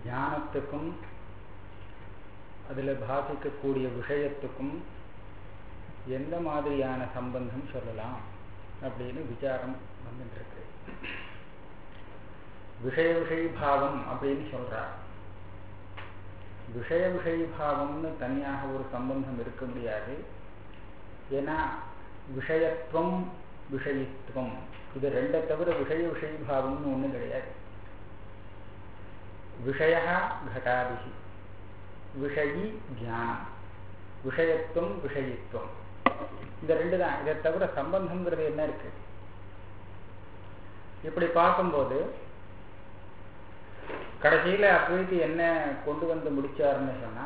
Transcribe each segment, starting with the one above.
ஞானத்துக்கும் அதில் பாதிக்கக்கூடிய விஷயத்துக்கும் எந்த மாதிரியான சம்பந்தம் சொல்லலாம் அப்படின்னு விசாரம் வந்துட்டு இருக்கு விஷய விஷயபாவம் அப்படின்னு சொல்றார் விஷய விஷயபாவம்னு தனியாக ஒரு சம்பந்தம் இருக்க முடியாது ஏன்னா விஷயத்துவம் விஷயத்துவம் இது ரெண்டை தவிர விஷய விஷயபாவம்னு ஒன்றும் கிடையாது விஷய घटादिः விஷயி ஞானம் விஷயத்துவம் விஷயித்துவம் இந்த ரெண்டு தான் இதை தவிர சம்பந்தம்ங்கிறது என்ன இருக்கு இப்படி பார்க்கும்போது கடைசியில அத்வைத்தி என்ன கொண்டு வந்து முடிச்சாருன்னு சொன்னா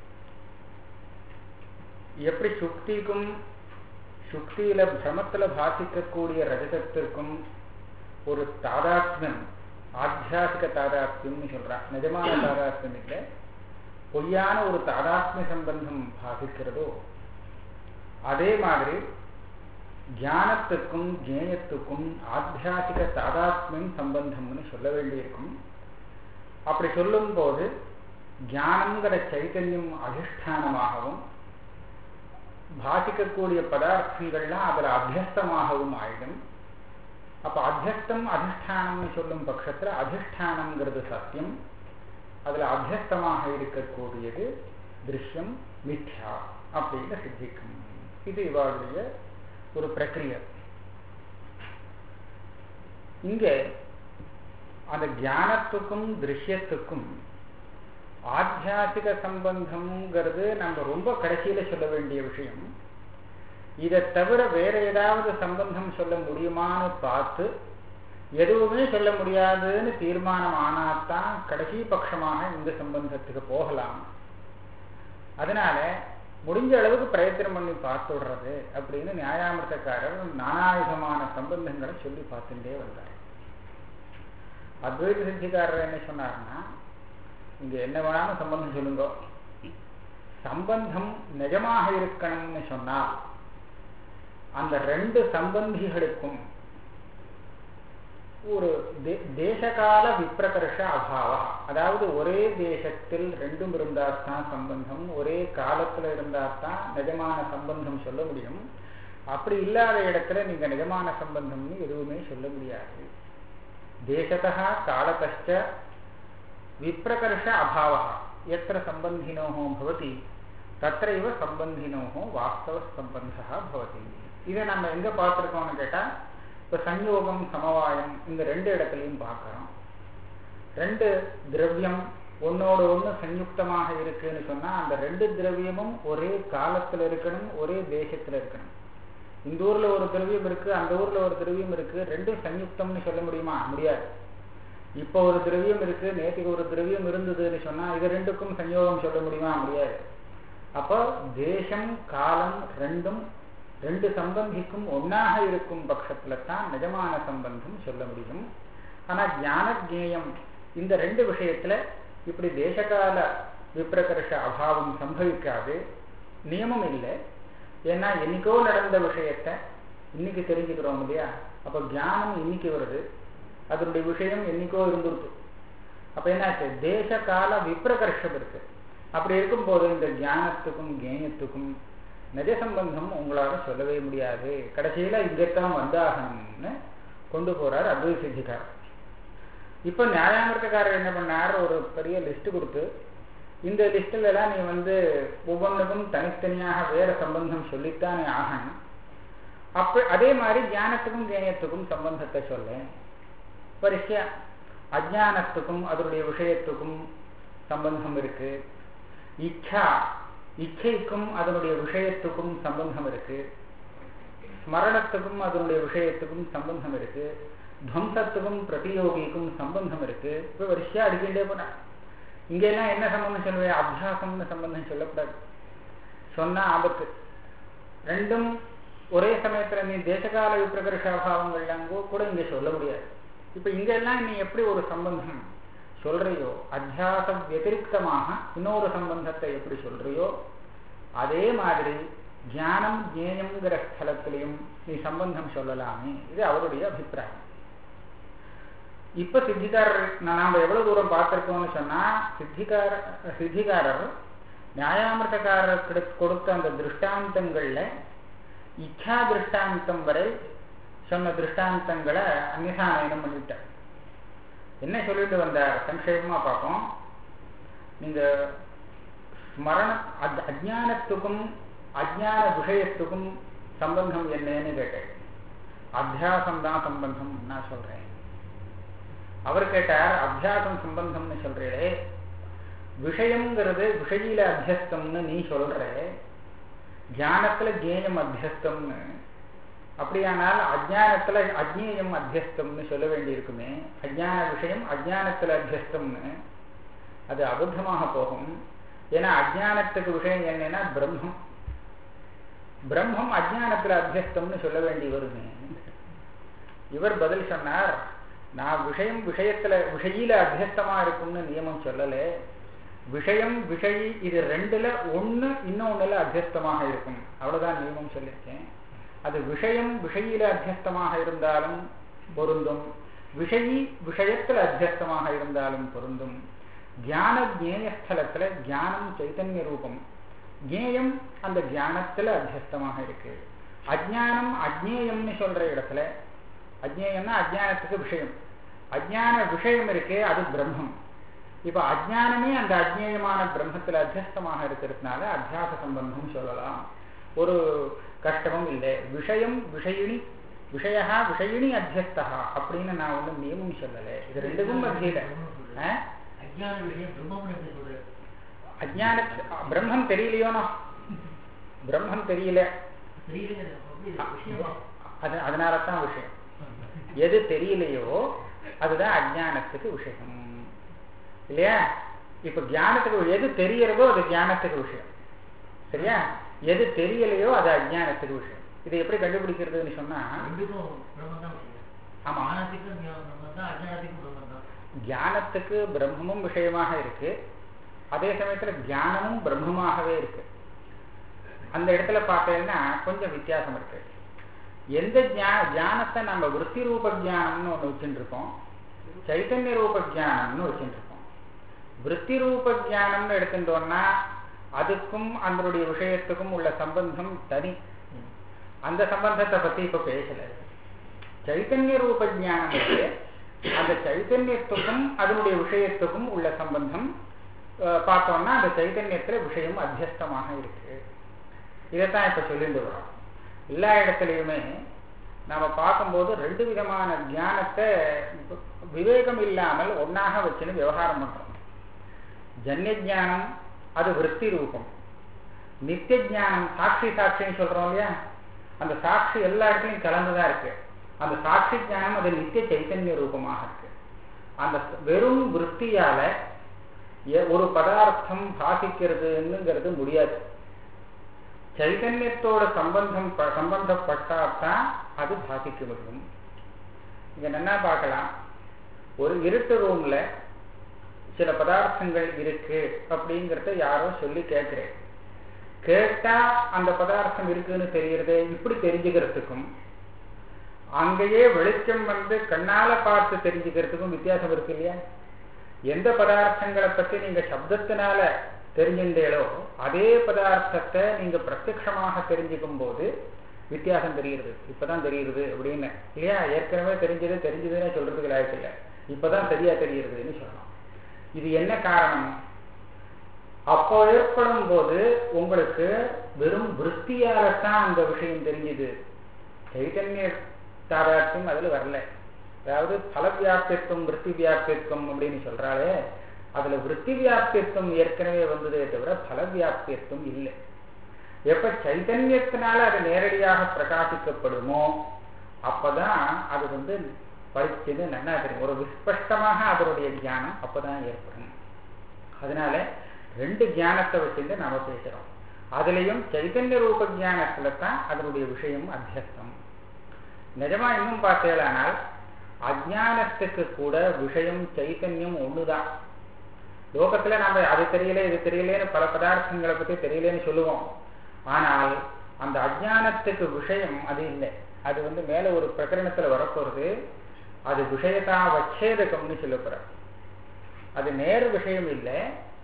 எப்படி சுக்திக்கும் சுக்தியில பிரமத்துல பாசிக்கக்கூடிய ரஜதத்திற்கும் ஒரு தாதாத்மியம் ஆத்தியாசிக தாதாத்மியம்னு சொல்றான் நிஜமான தாதாத்மியம் இல்லை பொய்யான ஒரு தாதாத்மிய சம்பந்தம் பாதிக்கிறதோ அதே மாதிரி ஞானத்துக்கும் ஜேயத்துக்கும் ஆத்தியாசிக தாதாத்மியம் சம்பந்தம்னு சொல்ல வேண்டியிருக்கும் அப்படி சொல்லும் போது ஞானங்கிற சைத்தன்யம் அதிஷ்டானமாகவும் பாசிக்கக்கூடிய பதார்த்தங்கள்லாம் அதில் அத்தியஸ்தமாகவும் ஆயிடும் அப்ப அத்தியஸ்தம் அதிஷ்டானம்னு சொல்லும் பட்சத்துல அதிஷ்டானம்ங்கிறது சத்தியம் அதுல அத்தியஸ்தமாக இருக்கக்கூடியது திருஷ்யம் மித்யா அப்படின்னு சித்திக்கும் இது இவாளுடைய ஒரு பிரக்கிரிய இங்க அந்த ஞானத்துக்கும் திருஷ்யத்துக்கும் ஆத்தியாசிக சம்பந்தம்ங்கிறது நம்ம ரொம்ப கடைசியில சொல்ல வேண்டிய விஷயம் இதை தவிர வேற ஏதாவது சம்பந்தம் சொல்ல முடியுமான்னு பார்த்து எதுவுமே சொல்ல முடியாதுன்னு தீர்மானம் ஆனாதான் கடைசி பட்சமாக இந்த சம்பந்தத்துக்கு போகலாம் அதனால முடிஞ்ச அளவுக்கு பிரயத்தனம் பண்ணி பார்த்து விடுறது அப்படின்னு நியாயாமிர்த்தக்காரர் நானாவிதமான சம்பந்தங்களை சொல்லி பார்த்துட்டே வந்தார் அத்வைத சித்திக்காரர் என்ன சொன்னார்னா இங்க என்ன வேணாலும் சம்பந்தம் சொல்லுங்க சம்பந்தம் நிஜமாக இருக்கணும்னு சொன்னால் அந்த ரெண்டு சம்பந்திகளுக்கும் ஒரு தேசகால விப்ரகர்ஷ அபாவா அதாவது ஒரே தேசத்தில் ரெண்டும் இருந்தால்தான் சம்பந்தம் ஒரே காலத்துல இருந்தால்தான் நிஜமான சம்பந்தம் சொல்ல முடியும் அப்படி இல்லாத இடத்துல நீங்க நிஜமான சம்பந்தம்னு எதுவுமே சொல்ல முடியாது தேசத்தா காலத்தச்ச விப்ரகர்ஷ அபாவா எத்திர சம்பந்தினோ பவதி தத்திரைவ சம்பந்தினோ வாஸ்தவ சம்பந்தா பவதி இதை நம்ம எங்க பார்த்துருக்கோம்னு கேட்டா இப்ப சஞ்சோகம் சமவாயம் இந்த ரெண்டு இடத்துலையும் பார்க்கிறோம் ரெண்டு திரவியம் ஒன்னோட ஒண்ணு சயுக்தமாக இருக்குன்னு சொன்னா அந்த ரெண்டு திரவியமும் ஒரே காலத்துல இருக்கணும் ஒரே தேசத்துல இருக்கணும் இந்த ஊர்ல ஒரு திரவியம் இருக்கு அந்த ஊர்ல ஒரு திரவியம் இருக்கு ரெண்டும் சயுக்தம்னு சொல்ல முடியுமா முடியாது இப்போ ஒரு திரவியம் இருக்கு நேற்றுக்கு ஒரு திரவியம் இருந்ததுன்னு சொன்னா இது ரெண்டுக்கும் சஞ்சோகம் சொல்ல முடியுமா முடியாது அப்போ தேசம் காலம் ரெண்டும் ரெண்டு சம்பந்திக்கும் ஒன்னாக இருக்கும் பட்சத்துல தான் நிஜமான சம்பந்தம் சொல்ல முடியும் ஆனா ஞான ஜேயம் இந்த ரெண்டு விஷயத்துல இப்படி தேசகால விப்ரகர்ஷ அபாவம் சம்பவிக்காது நியமம் இல்லை ஏன்னா என்னைக்கோ நடந்த விஷயத்த இன்னைக்கு தெரிஞ்சுக்கிறோம் இல்லையா அப்ப ஞானம் இன்னைக்கு வருது அதனுடைய விஷயம் என்னைக்கோ இருந்துருக்கு அப்ப என்னாச்சு தேச கால விப்ரகர்ஷம் இருக்கு அப்படி இருக்கும்போது இந்த ஞானத்துக்கும் கேயத்துக்கும் நிஜ சம்பந்தம் உங்களால சொல்லவே முடியாது கடைசியில இங்கத்தான் வந்தாகணும்னு கொண்டு போறார் அத்வை சித்திக்கார் இப்ப நியாயாமிர்த்தக்காரர் என்ன பண்ணார் ஒரு பெரிய லிஸ்ட் கொடுத்து இந்த லிஸ்ட்ல எல்லாம் நீ வந்து ஒவ்வொன்றுக்கும் தனித்தனியாக வேற சம்பந்தம் சொல்லித்தானே ஆகணும் அப்ப அதே மாதிரி ஞானத்துக்கும் கேயத்துக்கும் சம்பந்தத்தை சொல்ல பரிசா அஜானத்துக்கும் அதனுடைய விஷயத்துக்கும் சம்பந்தம் இருக்கு இச்சா இச்சைக்கும் அதனுடைய விஷயத்துக்கும் சம்பந்தம் இருக்கு ஸ்மரணத்துக்கும் அதனுடைய விஷயத்துக்கும் சம்பந்தம் இருக்கு துவம்சத்துக்கும் பிரதியோகிக்கும் சம்பந்தம் இருக்கு இப்ப வரிசையா அடிக்கிட்டே போனா இங்க எல்லாம் என்ன சம்பந்தம் சொல்லுவேன் அபியாசம்னு சம்பந்தம் சொல்லக்கூடாது சொன்னா ஆபத்து ரெண்டும் ஒரே சமயத்துல நீ தேசகால விப்ரகர்ஷாபாவங்கள்லாம் கூட இங்க சொல்ல முடியாது இப்ப இங்க எல்லாம் நீ எப்படி ஒரு சம்பந்தம் சொல்றியோ அத்தியாச வத்திரிகமாக இன்னொரு சம்பந்தத்தை எப்படி சொல்றியோ அதே மாதிரி ஞானம் ஜேயம்ங்கிற ஸ்தலத்திலையும் நீ சம்பந்தம் சொல்லலாமே இது அவருடைய அபிப்பிராயம் இப்ப சித்திகாரர் நாம எவ்வளவு தூரம் பார்த்திருக்கோம்னு சொன்னா சித்திகார சித்திகாரர் நியாயாமிரதக்காரர் கொடுத்த அந்த திருஷ்டாந்தங்கள்ல இச்சா திருஷ்டாந்தம் வரை சொன்ன திருஷ்டாந்தங்களை அந்நிசாயனம் பண்ணிட்டார் என்ன சொல்லிட்டு வந்தார் சங்கேபமா பார்ப்போம் நீங்க ஸ்மரண அஜானத்துக்கும் அஜான விஷயத்துக்கும் சம்பந்தம் என்னன்னு கேட்டேன் அத்தியாசம் தான் சம்பந்தம் நான் சொல்றேன் அவர் கேட்டார் அத்தியாசம் சம்பந்தம்னு சொல்றே விஷயம்ங்கிறது விஷயில அத்தியஸ்தம்னு நீ சொல்ற தியானத்துல ஜேயம் அத்தியஸ்தம்னு அப்படியானால் அஜானத்துல அஜ்ஞேயம் அத்தியஸ்தம்னு சொல்ல வேண்டியிருக்குமே அஜான விஷயம் அஜானத்துல அத்தியஸ்தம்னு அது அபுத்தமாக போகும் ஏன்னா அஜானத்துக்கு விஷயம் என்னன்னா பிரம்மம் பிரம்மம் அஜானத்துல அத்தியஸ்தம்னு சொல்ல வேண்டி வருமே இவர் பதில் சொன்னார் நான் விஷயம் விஷயத்துல விஷயில அத்தியஸ்தமா இருக்கும்னு நியமம் சொல்லல விஷயம் விஷயி இது ரெண்டுல ஒண்ணு இன்னொன்னுல அத்தியஸ்தமாக இருக்கும் அவ்வளவுதான் நியமம் சொல்லியிருக்கேன் அது விஷயம் விஷயில அத்தியஸ்தமாக இருந்தாலும் பொருந்தும் விஷயி விஷயத்துல அத்தியஸ்தமாக இருந்தாலும் பொருந்தும் தியான ஜேயஸ்தலத்துல தியானம் சைத்தன்ய ரூபம் ஜேயம் அந்த தியானத்துல அத்தியஸ்தமாக இருக்கு அஜானம் அஜ்ஞேயம்னு சொல்ற இடத்துல அஜ்ஞேயம்னா அஜானத்துக்கு விஷயம் அஜான விஷயம் இருக்கே அது பிரம்மம் இப்ப அஜானமே அந்த அஜ்ஞேயமான பிரம்மத்துல அத்தியஸ்தமாக இருக்கிறதுனால அத்தியாச சம்பந்தம் சொல்லலாம் ஒரு கஷ்டமும் இல்லை விஷயம் விஷயினி விஷயா விஷயினி அத்தியஸ்தா அப்படின்னு நான் ஒன்றும் நியமம் சொல்லலை இது ரெண்டுக்கும் மத்தியில அஜ்ஞான விஷயம் பிரம்மம்னு எப்படி சொல்ற அஜான பிரம்மம் தெரியலையோனோ பிரம்மம் தெரியல தெரியலங்கிறது அப்படி விஷயமா அது அதனால தான் விஷயம் எது தெரியலையோ அதுதான் அஜானத்துக்கு விஷயம் இல்லையா இப்ப தியானத்துக்கு எது தெரியறதோ அது தியானத்துக்கு விஷயம் சரியா எது தெரியலையோ அது அஜானத்துக்கு விஷயம் இதை எப்படி கண்டுபிடிக்கிறதுன்னு சொன்னா ரெண்டுக்கும் பிரம்மம் தான் விஷயம் ஆமா ஞானத்துக்கும் பிரம்மம் தான் அஜானத்துக்கும் பிரம்மம் தான் தியானத்துக்கு பிரம்மமும் விஷயமாக இருக்கு அதே சமயத்துல தியானமும் பிரம்மமாகவே இருக்கு அந்த இடத்துல பார்த்தீங்கன்னா கொஞ்சம் வித்தியாசம் இருக்கு எந்த தியா தியானத்தை நம்ம விற்பி ரூப ஜானம்னு ஒன்று வச்சுட்டு இருக்கோம் சைத்தன்ய ரூப ஜானம்னு வச்சுட்டு இருக்கோம் விற்பி ரூப ஜானம்னு எடுத்துட்டோம்னா அதுக்கும் அதனுடைய விஷயத்துக்கும் உள்ள சம்பந்தம் தனி அந்த சம்பந்தத்தை பத்தி இப்ப பேசல சைத்தன்ய ரூப ஜானம் இருக்கு அந்த சைத்தன்யத்துக்கும் அதனுடைய விஷயத்துக்கும் உள்ள சம்பந்தம் அஹ், பார்த்தோம்னா அந்த சைத்தன்யத்துல விஷயம் அத்தியஸ்தமாக இருக்கு இதைத்தான் இப்ப சொல்லிட்டு வரோம் எல்லா இடத்துலையுமே நாம பார்க்கும்போது ரெண்டு விதமான ஞானத்தை விவேகம் இல்லாமல் ஒன்னாக வச்சுன்னு விவகாரம் பண்றோம் ஜன்ய ஞானம் அது விற்பி ரூபம் நித்திய ஞானம் சாட்சி சாட்சின்னு சொல்றோம் இல்லையா அந்த சாட்சி எல்லா இடத்துலையும் கலந்துதான் இருக்கு அந்த சாட்சி ஞானம் அது நித்திய சைத்தன்ய ரூபமாக இருக்கு அந்த வெறும் விற்பியால எ- ஒரு பதார்த்தம் பாசிக்கிறதுங்கிறது முடியாது சைதன்யத்தோட சம்பந்தம் ப- சம்பந்தப்பட்டாதான் அது பாதிக்க முடியும் இங்க நல்லா பார்க்கலாம் ஒரு இருட்டு ரூம்ல சில பதார்த்தங்கள் இருக்கு அப்படிங்கிறத யாரோ சொல்லி கேட்கிறேன் கேட்டா அந்த பதார்த்தம் இருக்குன்னு தெரியறதே இப்படி தெரிஞ்சுக்கிறதுக்கும் அங்கேயே வெளிச்சம் வந்து கண்ணால பார்த்து தெரிஞ்சுக்கிறதுக்கும் வித்தியாசம் இருக்கு இல்லையா எந்த பதார்த்தங்களை பத்தி நீங்க சப்தத்தினால தெரிஞ்சுட்டீங்களோ அதே பதார்த்தத்தை நீங்க பிரத்யக்ஷமாக தெரிஞ்சுக்கும் போது வித்தியாசம் தெரியுது இப்பதான் தெரியுது அப்படின்னு இல்லையா ஏற்கனவே தெரிஞ்சது தெரிஞ்சதுன்னு சொல்றதுக்கு லாய்க்கு இல்லை இப்பதான் சரியா தெரியுதுன்னு சொல்லலாம் இது என்ன காரணம் அப்போ ஏற்படும் போது உங்களுக்கு வெறும் விற்பியாலத்தான் அந்த விஷயம் தெரிஞ்சுது சைதன்ய தாராட்சியம் அதுல வரல அதாவது பல வியாபியத்துவம் விற்பி வியாபியத்துவம் அப்படின்னு சொல்றாலே அதுல விற்பி வியாபியத்துவம் ஏற்கனவே வந்ததே தவிர பல வியாபியத்துவம் இல்லை எப்ப சைதன்யத்தினால அது நேரடியாக பிரகாசிக்கப்படுமோ அப்பதான் அது வந்து பளிச்சுன்னு நல்லா தெரியும் ஒரு விஸ்பஷ்டமாக அதனுடைய ஞானம் அப்பதான் ஏற்படும் அதனால ரெண்டு ஞானத்தை வச்சுட்டு நாம பேசுறோம் அதுலயும் சைதன்ய ரூப ஞானத்துல தான் அதனுடைய விஷயம் அத்தியஸ்தம் நிஜமா இன்னும் பார்த்தேனால் அஜானத்துக்கு கூட விஷயம் சைத்தன்யம் ஒண்ணுதான் லோகத்துல நம்ம அது தெரியல இது தெரியலன்னு பல பதார்த்தங்களை பத்தி தெரியலன்னு சொல்லுவோம் ஆனால் அந்த அஜானத்துக்கு விஷயம் அது இல்லை அது வந்து மேல ஒரு பிரகரணத்துல வரப்போறது அது விஷயத்தா வச்சேதகம்னு சொல்லப்படுற அது நேர் விஷயம் இல்லை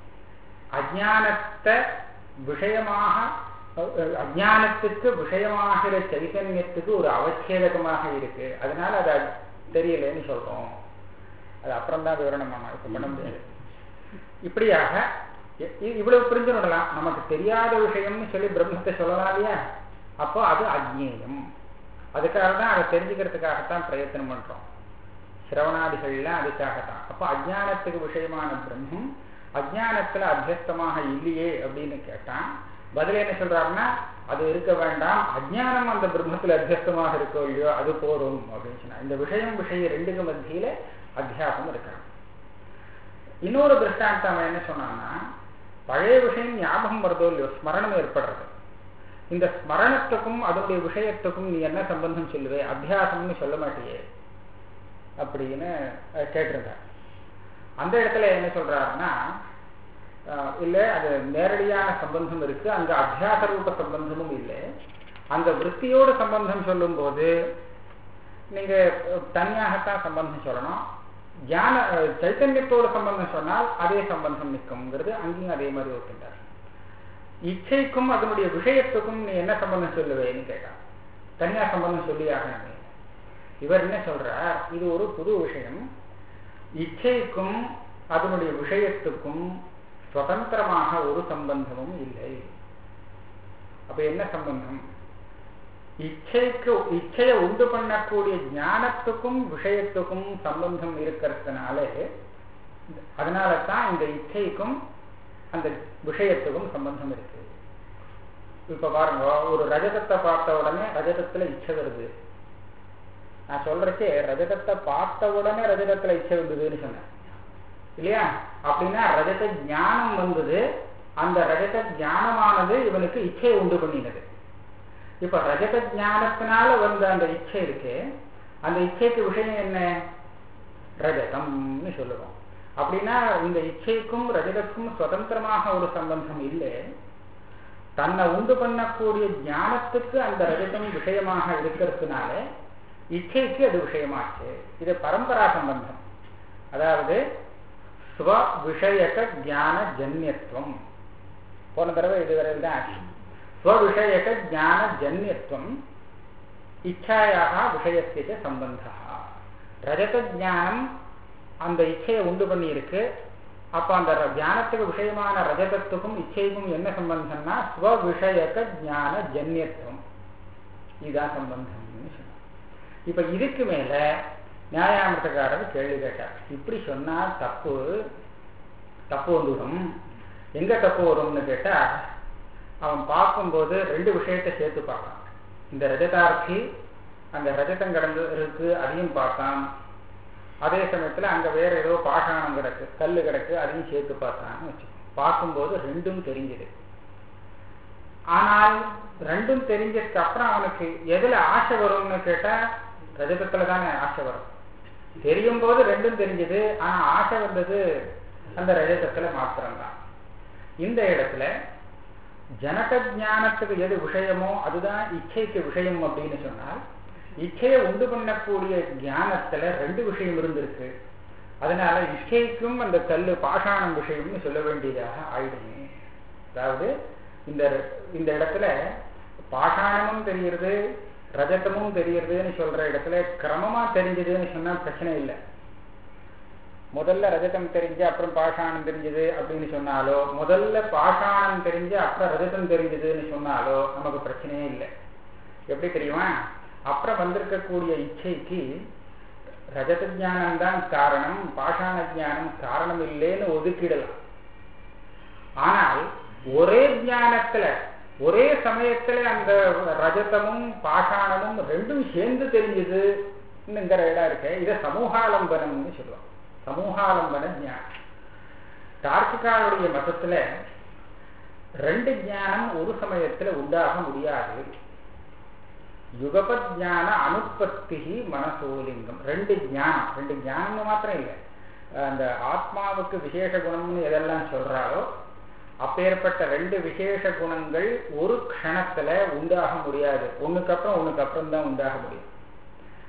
அஜானத்தை விஷயமாக அஜானத்துக்கு விஷயமாகிற சைத்தன்யத்துக்கு ஒரு அவச்சேதகமாக இருக்கு அதனால அது தெரியலன்னு சொல்றோம் அது அப்புறம் தான் விவரணம் பண்ணணும் இப்ப பண்ண முடியாது இப்படியாக இவ்வளவு புரிஞ்சு விடலாம் நமக்கு தெரியாத விஷயம்னு சொல்லி பிரம்மத்தை சொல்லலாம் இல்லையா அப்போ அது அஜ்ஞேயம் அதுக்காக தான் அதை தெரிஞ்சுக்கிறதுக்காகத்தான் பிரயத்தனம் பண்றோம் சிரவணாதிகள்லாம் அதுக்காகத்தான் அப்போ அஜானத்துக்கு விஷயமான பிரம்மம் அஜானத்துல அத்தியஸ்தமாக இல்லையே அப்படின்னு கேட்டான் பதில் என்ன சொல்றாருன்னா அது இருக்க வேண்டாம் அஜானம் அந்த பிரம்மத்துல அத்தியஸ்தமாக இருக்கோ இல்லையோ அது போதும் அப்படின்னு சொன்னா இந்த விஷயம் விஷயம் ரெண்டுக்கு மத்தியில அத்தியாசம் இருக்கணும் இன்னொரு திருஷ்டாந்தம் அவன் என்ன சொன்னான்னா பழைய விஷயம் ஞாபகம் வருதோ இல்லையோ ஸ்மரணம் ஏற்படுறது இந்த ஸ்மரணத்துக்கும் அதனுடைய விஷயத்துக்கும் நீ என்ன சம்பந்தம் சொல்லுவே அத்தியாசம்னு சொல்ல மாட்டியே அப்படின்னு கேட்டிருந்தார் அந்த இடத்துல என்ன சொல்றாருன்னா இல்ல அது நேரடியான சம்பந்தம் இருக்கு அங்க அத்தியாச ரூப சம்பந்தமும் இல்லை அந்த விற்த்தியோட சம்பந்தம் சொல்லும் போது நீங்க தனியாகத்தான் சம்பந்தம் சொல்லணும் ஞான சைத்தன்யத்தோட சம்பந்தம் சொன்னால் அதே சம்பந்தம் நிற்கும்ங்கிறது அங்கேயும் அதே மாதிரி ஒத்துட்டார் இச்சைக்கும் அதனுடைய விஷயத்துக்கும் நீ என்ன சம்பந்தம் சொல்லுவேன்னு கேட்டான் தனியா சம்பந்தம் சொல்லி ஆகணுமே இவர் என்ன சொல்றார் இது ஒரு புது விஷயம் இச்சைக்கும் அதனுடைய விஷயத்துக்கும் சுதந்திரமாக ஒரு சம்பந்தமும் இல்லை அப்ப என்ன சம்பந்தம் இச்சைக்கு இச்சையை உண்டு பண்ணக்கூடிய ஞானத்துக்கும் விஷயத்துக்கும் சம்பந்தம் இருக்கிறதுனால அதனால தான் இந்த இச்சைக்கும் அந்த விஷயத்துக்கும் சம்பந்தம் இருக்கு இப்ப பாருங்க ஒரு ரஜதத்தை பார்த்த உடனே ரஜதத்துல இச்சை வருது நான் சொல்றச்சே ரஜதத்தை பார்த்த உடனே ரஜதத்துல இச்சை வந்ததுன்னு சொன்னேன் இல்லையா அப்படின்னா ரஜத ஞானம் வந்தது அந்த ரஜத ஞானமானது இவனுக்கு இச்சையை உண்டு பண்ணினது இப்ப ரஜத ஞானத்தினால வந்த அந்த இச்சை இருக்கு அந்த இச்சைக்கு விஷயம் என்ன ரஜதம்னு சொல்லுவோம் அப்படின்னா இந்த இச்சைக்கும் ரஜதக்கும் சுதந்திரமாக ஒரு சம்பந்தம் இல்லை தன்னை உண்டு பண்ணக்கூடிய ஞானத்துக்கு அந்த ரஜதம் விஷயமாக இருக்கிறதுனால இச்சைக்கு அது விஷயமாச்சு இது பரம்பரா சம்பந்தம் அதாவது ஸ்வ விஷயக ஞான ஜன்யத்துவம் போன தடவை இதுவரையில் தான் ஆச்சு ஸ்வவிஷயக ஞான ஜன்யத்துவம் இச்சாயாக விஷயத்திய சம்பந்தா ரஜத ஞானம் அந்த இச்சையை உண்டு பண்ணி இருக்கு அப்ப அந்த ஞானத்துக்கு விஷயமான ரஜதத்துக்கும் இச்சைக்கும் என்ன சம்பந்தம்னா ஸ்வவிஷயக ஞான ஜன்யத்துவம் இதுதான் சம்பந்தம்னு சொன்னார் இப்ப இதுக்கு மேல நியாயாமிரதக்காரர் கேள்வி கேட்டார் இப்படி சொன்னா தப்பு தப்பு வந்துடும் எங்க தப்பு வரும்னு கேட்டா அவன் பார்க்கும்போது ரெண்டு விஷயத்தை சேர்த்து பார்க்கலாம் இந்த ரஜதார்த்தி அங்க ரஜதம் கடந்து இருக்கு அதையும் பார்த்தான் அதே சமயத்துல அங்க வேற ஏதோ பாஷாணம் கிடக்கு கல்லு கிடக்கு அதையும் சேர்த்து பார்த்தான்னு வச்சு பார்க்கும்போது ரெண்டும் தெரிஞ்சது ஆனால் ரெண்டும் தெரிஞ்சதுக்கு அப்புறம் அவனுக்கு எதுல ஆசை வரும்னு கேட்டா ரஜதத்துல தானே ஆசை வரும் தெரியும் போது ரெண்டும் தெரிஞ்சது ஆனா ஆசை வந்தது அந்த ரஜதத்துல மாத்திரம்தான் இந்த இடத்துல ஜனக ஞானத்துக்கு எது விஷயமோ அதுதான் இச்சைக்கு விஷயம் அப்படின்னு சொன்னால் இச்சையை உண்டு பண்ணக்கூடிய ஞானத்துல ரெண்டு விஷயம் இருந்திருக்கு அதனால இச்சைக்கும் அந்த கல்லு பாஷாணம் விஷயம்னு சொல்ல வேண்டியதாக ஆயிடுங்க அதாவது இந்த இந்த இடத்துல பாஷாணமும் தெரிகிறது ரஜதமும் தெரியறதுன்னு சொல்ற இடத்துல கிரமமா தெரிஞ்சதுன்னு சொன்னா பிரச்சனை இல்லை முதல்ல ரஜதம் தெரிஞ்சு அப்புறம் பாஷாணம் தெரிஞ்சது அப்படின்னு சொன்னாலோ முதல்ல பாஷாணம் தெரிஞ்சு அப்புறம் ரஜதம் தெரிஞ்சதுன்னு சொன்னாலோ நமக்கு பிரச்சனையே இல்லை எப்படி தெரியுமா அப்புறம் வந்திருக்கக்கூடிய இச்சைக்கு ரஜத ஜானம் தான் காரணம் பாஷாண ஜானம் காரணம் இல்லைன்னு ஒதுக்கிடலாம் ஆனால் ஒரே ஞானத்துல ஒரே சமயத்துல அந்த ரஜதமும் பாஷாணமும் ரெண்டும் சேர்ந்து தெரிஞ்சதுங்கிற இடம் இருக்கு இதை சமூகாலம்பனம்னு சொல்லுவாங்க சமூகாலம்பன ஞானம் தார்க்கிகாவுடைய மதத்துல ரெண்டு ஞானம் ஒரு சமயத்துல உண்டாக முடியாது யுகபத் ஞான அனுப்பத்தி மனசோலிங்கம் ரெண்டு ஞானம் ரெண்டு ஞானம் மாத்திரம் இல்லை அந்த ஆத்மாவுக்கு விசேஷ குணம்னு எதெல்லாம் சொல்றாரோ அப்பேற்பட்ட ரெண்டு விசேஷ குணங்கள் ஒரு க்ஷணத்துல உண்டாக முடியாது ஒண்ணுக்கு அப்புறம் ஒண்ணுக்கு அப்புறம் தான் உண்டாக முடியும்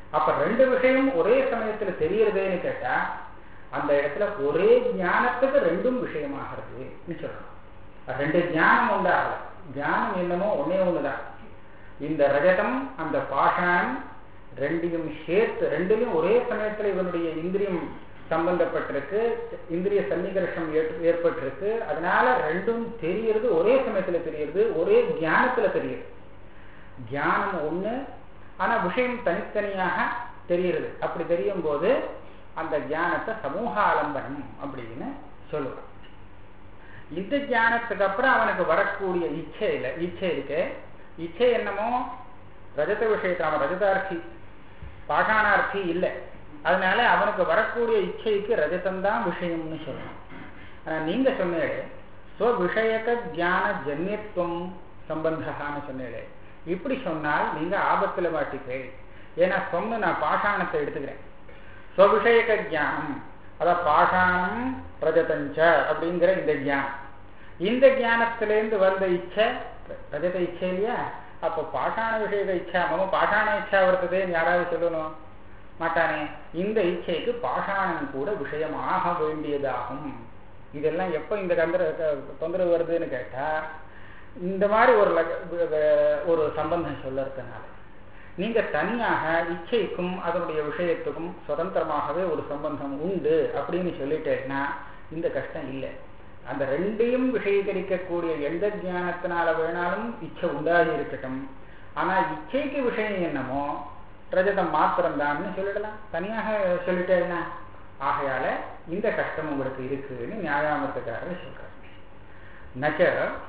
அப்ப ரெண்டு விஷயம் ஒரே சமயத்துல தெரியறதேன்னு கேட்டா அந்த இடத்துல ஒரே ஞானத்துக்கு ரெண்டும் விஷயமாகிறதுன்னு சொல்லணும் ரெண்டு ஞானம் உண்டாகல ஞானம் என்னமோ ஒன்னே ஒண்ணுதான் இந்த ரஜதம் அந்த பாஷாணம் ரெண்டையும் சேர்த்து ரெண்டுலையும் ஒரே சமயத்துல இவனுடைய இந்திரியம் சம்பந்தப்பட்டிருக்கு இந்திரிய சன்னிகர்ஷம் ஏற்பட்டிருக்கு அதனால ரெண்டும் தெரியறது ஒரே சமயத்துல தெரியறது ஒரே ஞானத்துல தெரியுது தியானம் ஒண்ணு ஆனா விஷயம் தனித்தனியாக தெரியுது அப்படி தெரியும் போது அந்த தியானத்தை சமூகாலம்பனம் அப்படின்னு சொல்லுவான் இந்த தியானத்துக்கு அப்புறம் அவனுக்கு வரக்கூடிய இச்சை இல்லை இச்சை இருக்கு இச்சை என்னமோ ரஜத விஷயத்தை அவன் ரஜதார்த்தி பாஷாணார்த்தி இல்லை அதனால அவனுக்கு வரக்கூடிய இச்சைக்கு ரஜதம்தான் விஷயம்னு சொல்லணும் ஆனா நீங்க சொன்னீங்க ஸ்வவிஷயக ஜான ஜன்யத்துவம் சம்பந்தான்னு சொன்னீங்க இப்படி சொன்னால் நீங்க ஆபத்துல மாட்டிப்பே ஏன்னா சொன்ன நான் பாஷாணத்தை எடுத்துக்கிறேன் ஸ்வவிஷயக ஜானம் அதான் பாஷாணம் ரஜதஞ்ச அப்படிங்கிற இந்த ஜானம் இந்த ஜானத்திலேருந்து வந்த இச்சை ரஜத இச்சை இல்லையா அப்போ பாஷாண விஷயக இச்சா மம பாஷாண இச்சா வருத்ததேன்னு யாராவது சொல்லணும் மாட்டானே இந்த இச்சைக்கு பாஷாணம் கூட விஷயமாக வேண்டியதாகும் இதெல்லாம் எப்போ இந்த கந்திர தொந்தரவு வருதுன்னு கேட்டா இந்த மாதிரி ஒரு ஒரு சம்பந்தம் சொல்லறதுனால நீங்க தனியாக இச்சைக்கும் அதனுடைய விஷயத்துக்கும் சுதந்திரமாகவே ஒரு சம்பந்தம் உண்டு அப்படின்னு சொல்லிட்டேன்னா இந்த கஷ்டம் இல்லை அந்த ரெண்டையும் விஷயீகரிக்கக்கூடிய எந்த ஞானத்தினால வேணாலும் இச்சை உண்டாகி இருக்கட்டும் ஆனா இச்சைக்கு விஷயம் என்னமோ ரஜதம் மாத்திரம்தான்னு சொல்லிடலாம் தனியாக சொல்லிட்டேன்னா ஆகையால இந்த கஷ்டம் உங்களுக்கு இருக்குன்னு நியாயாமத்துக்காரர் சொல்றாரு நச்ச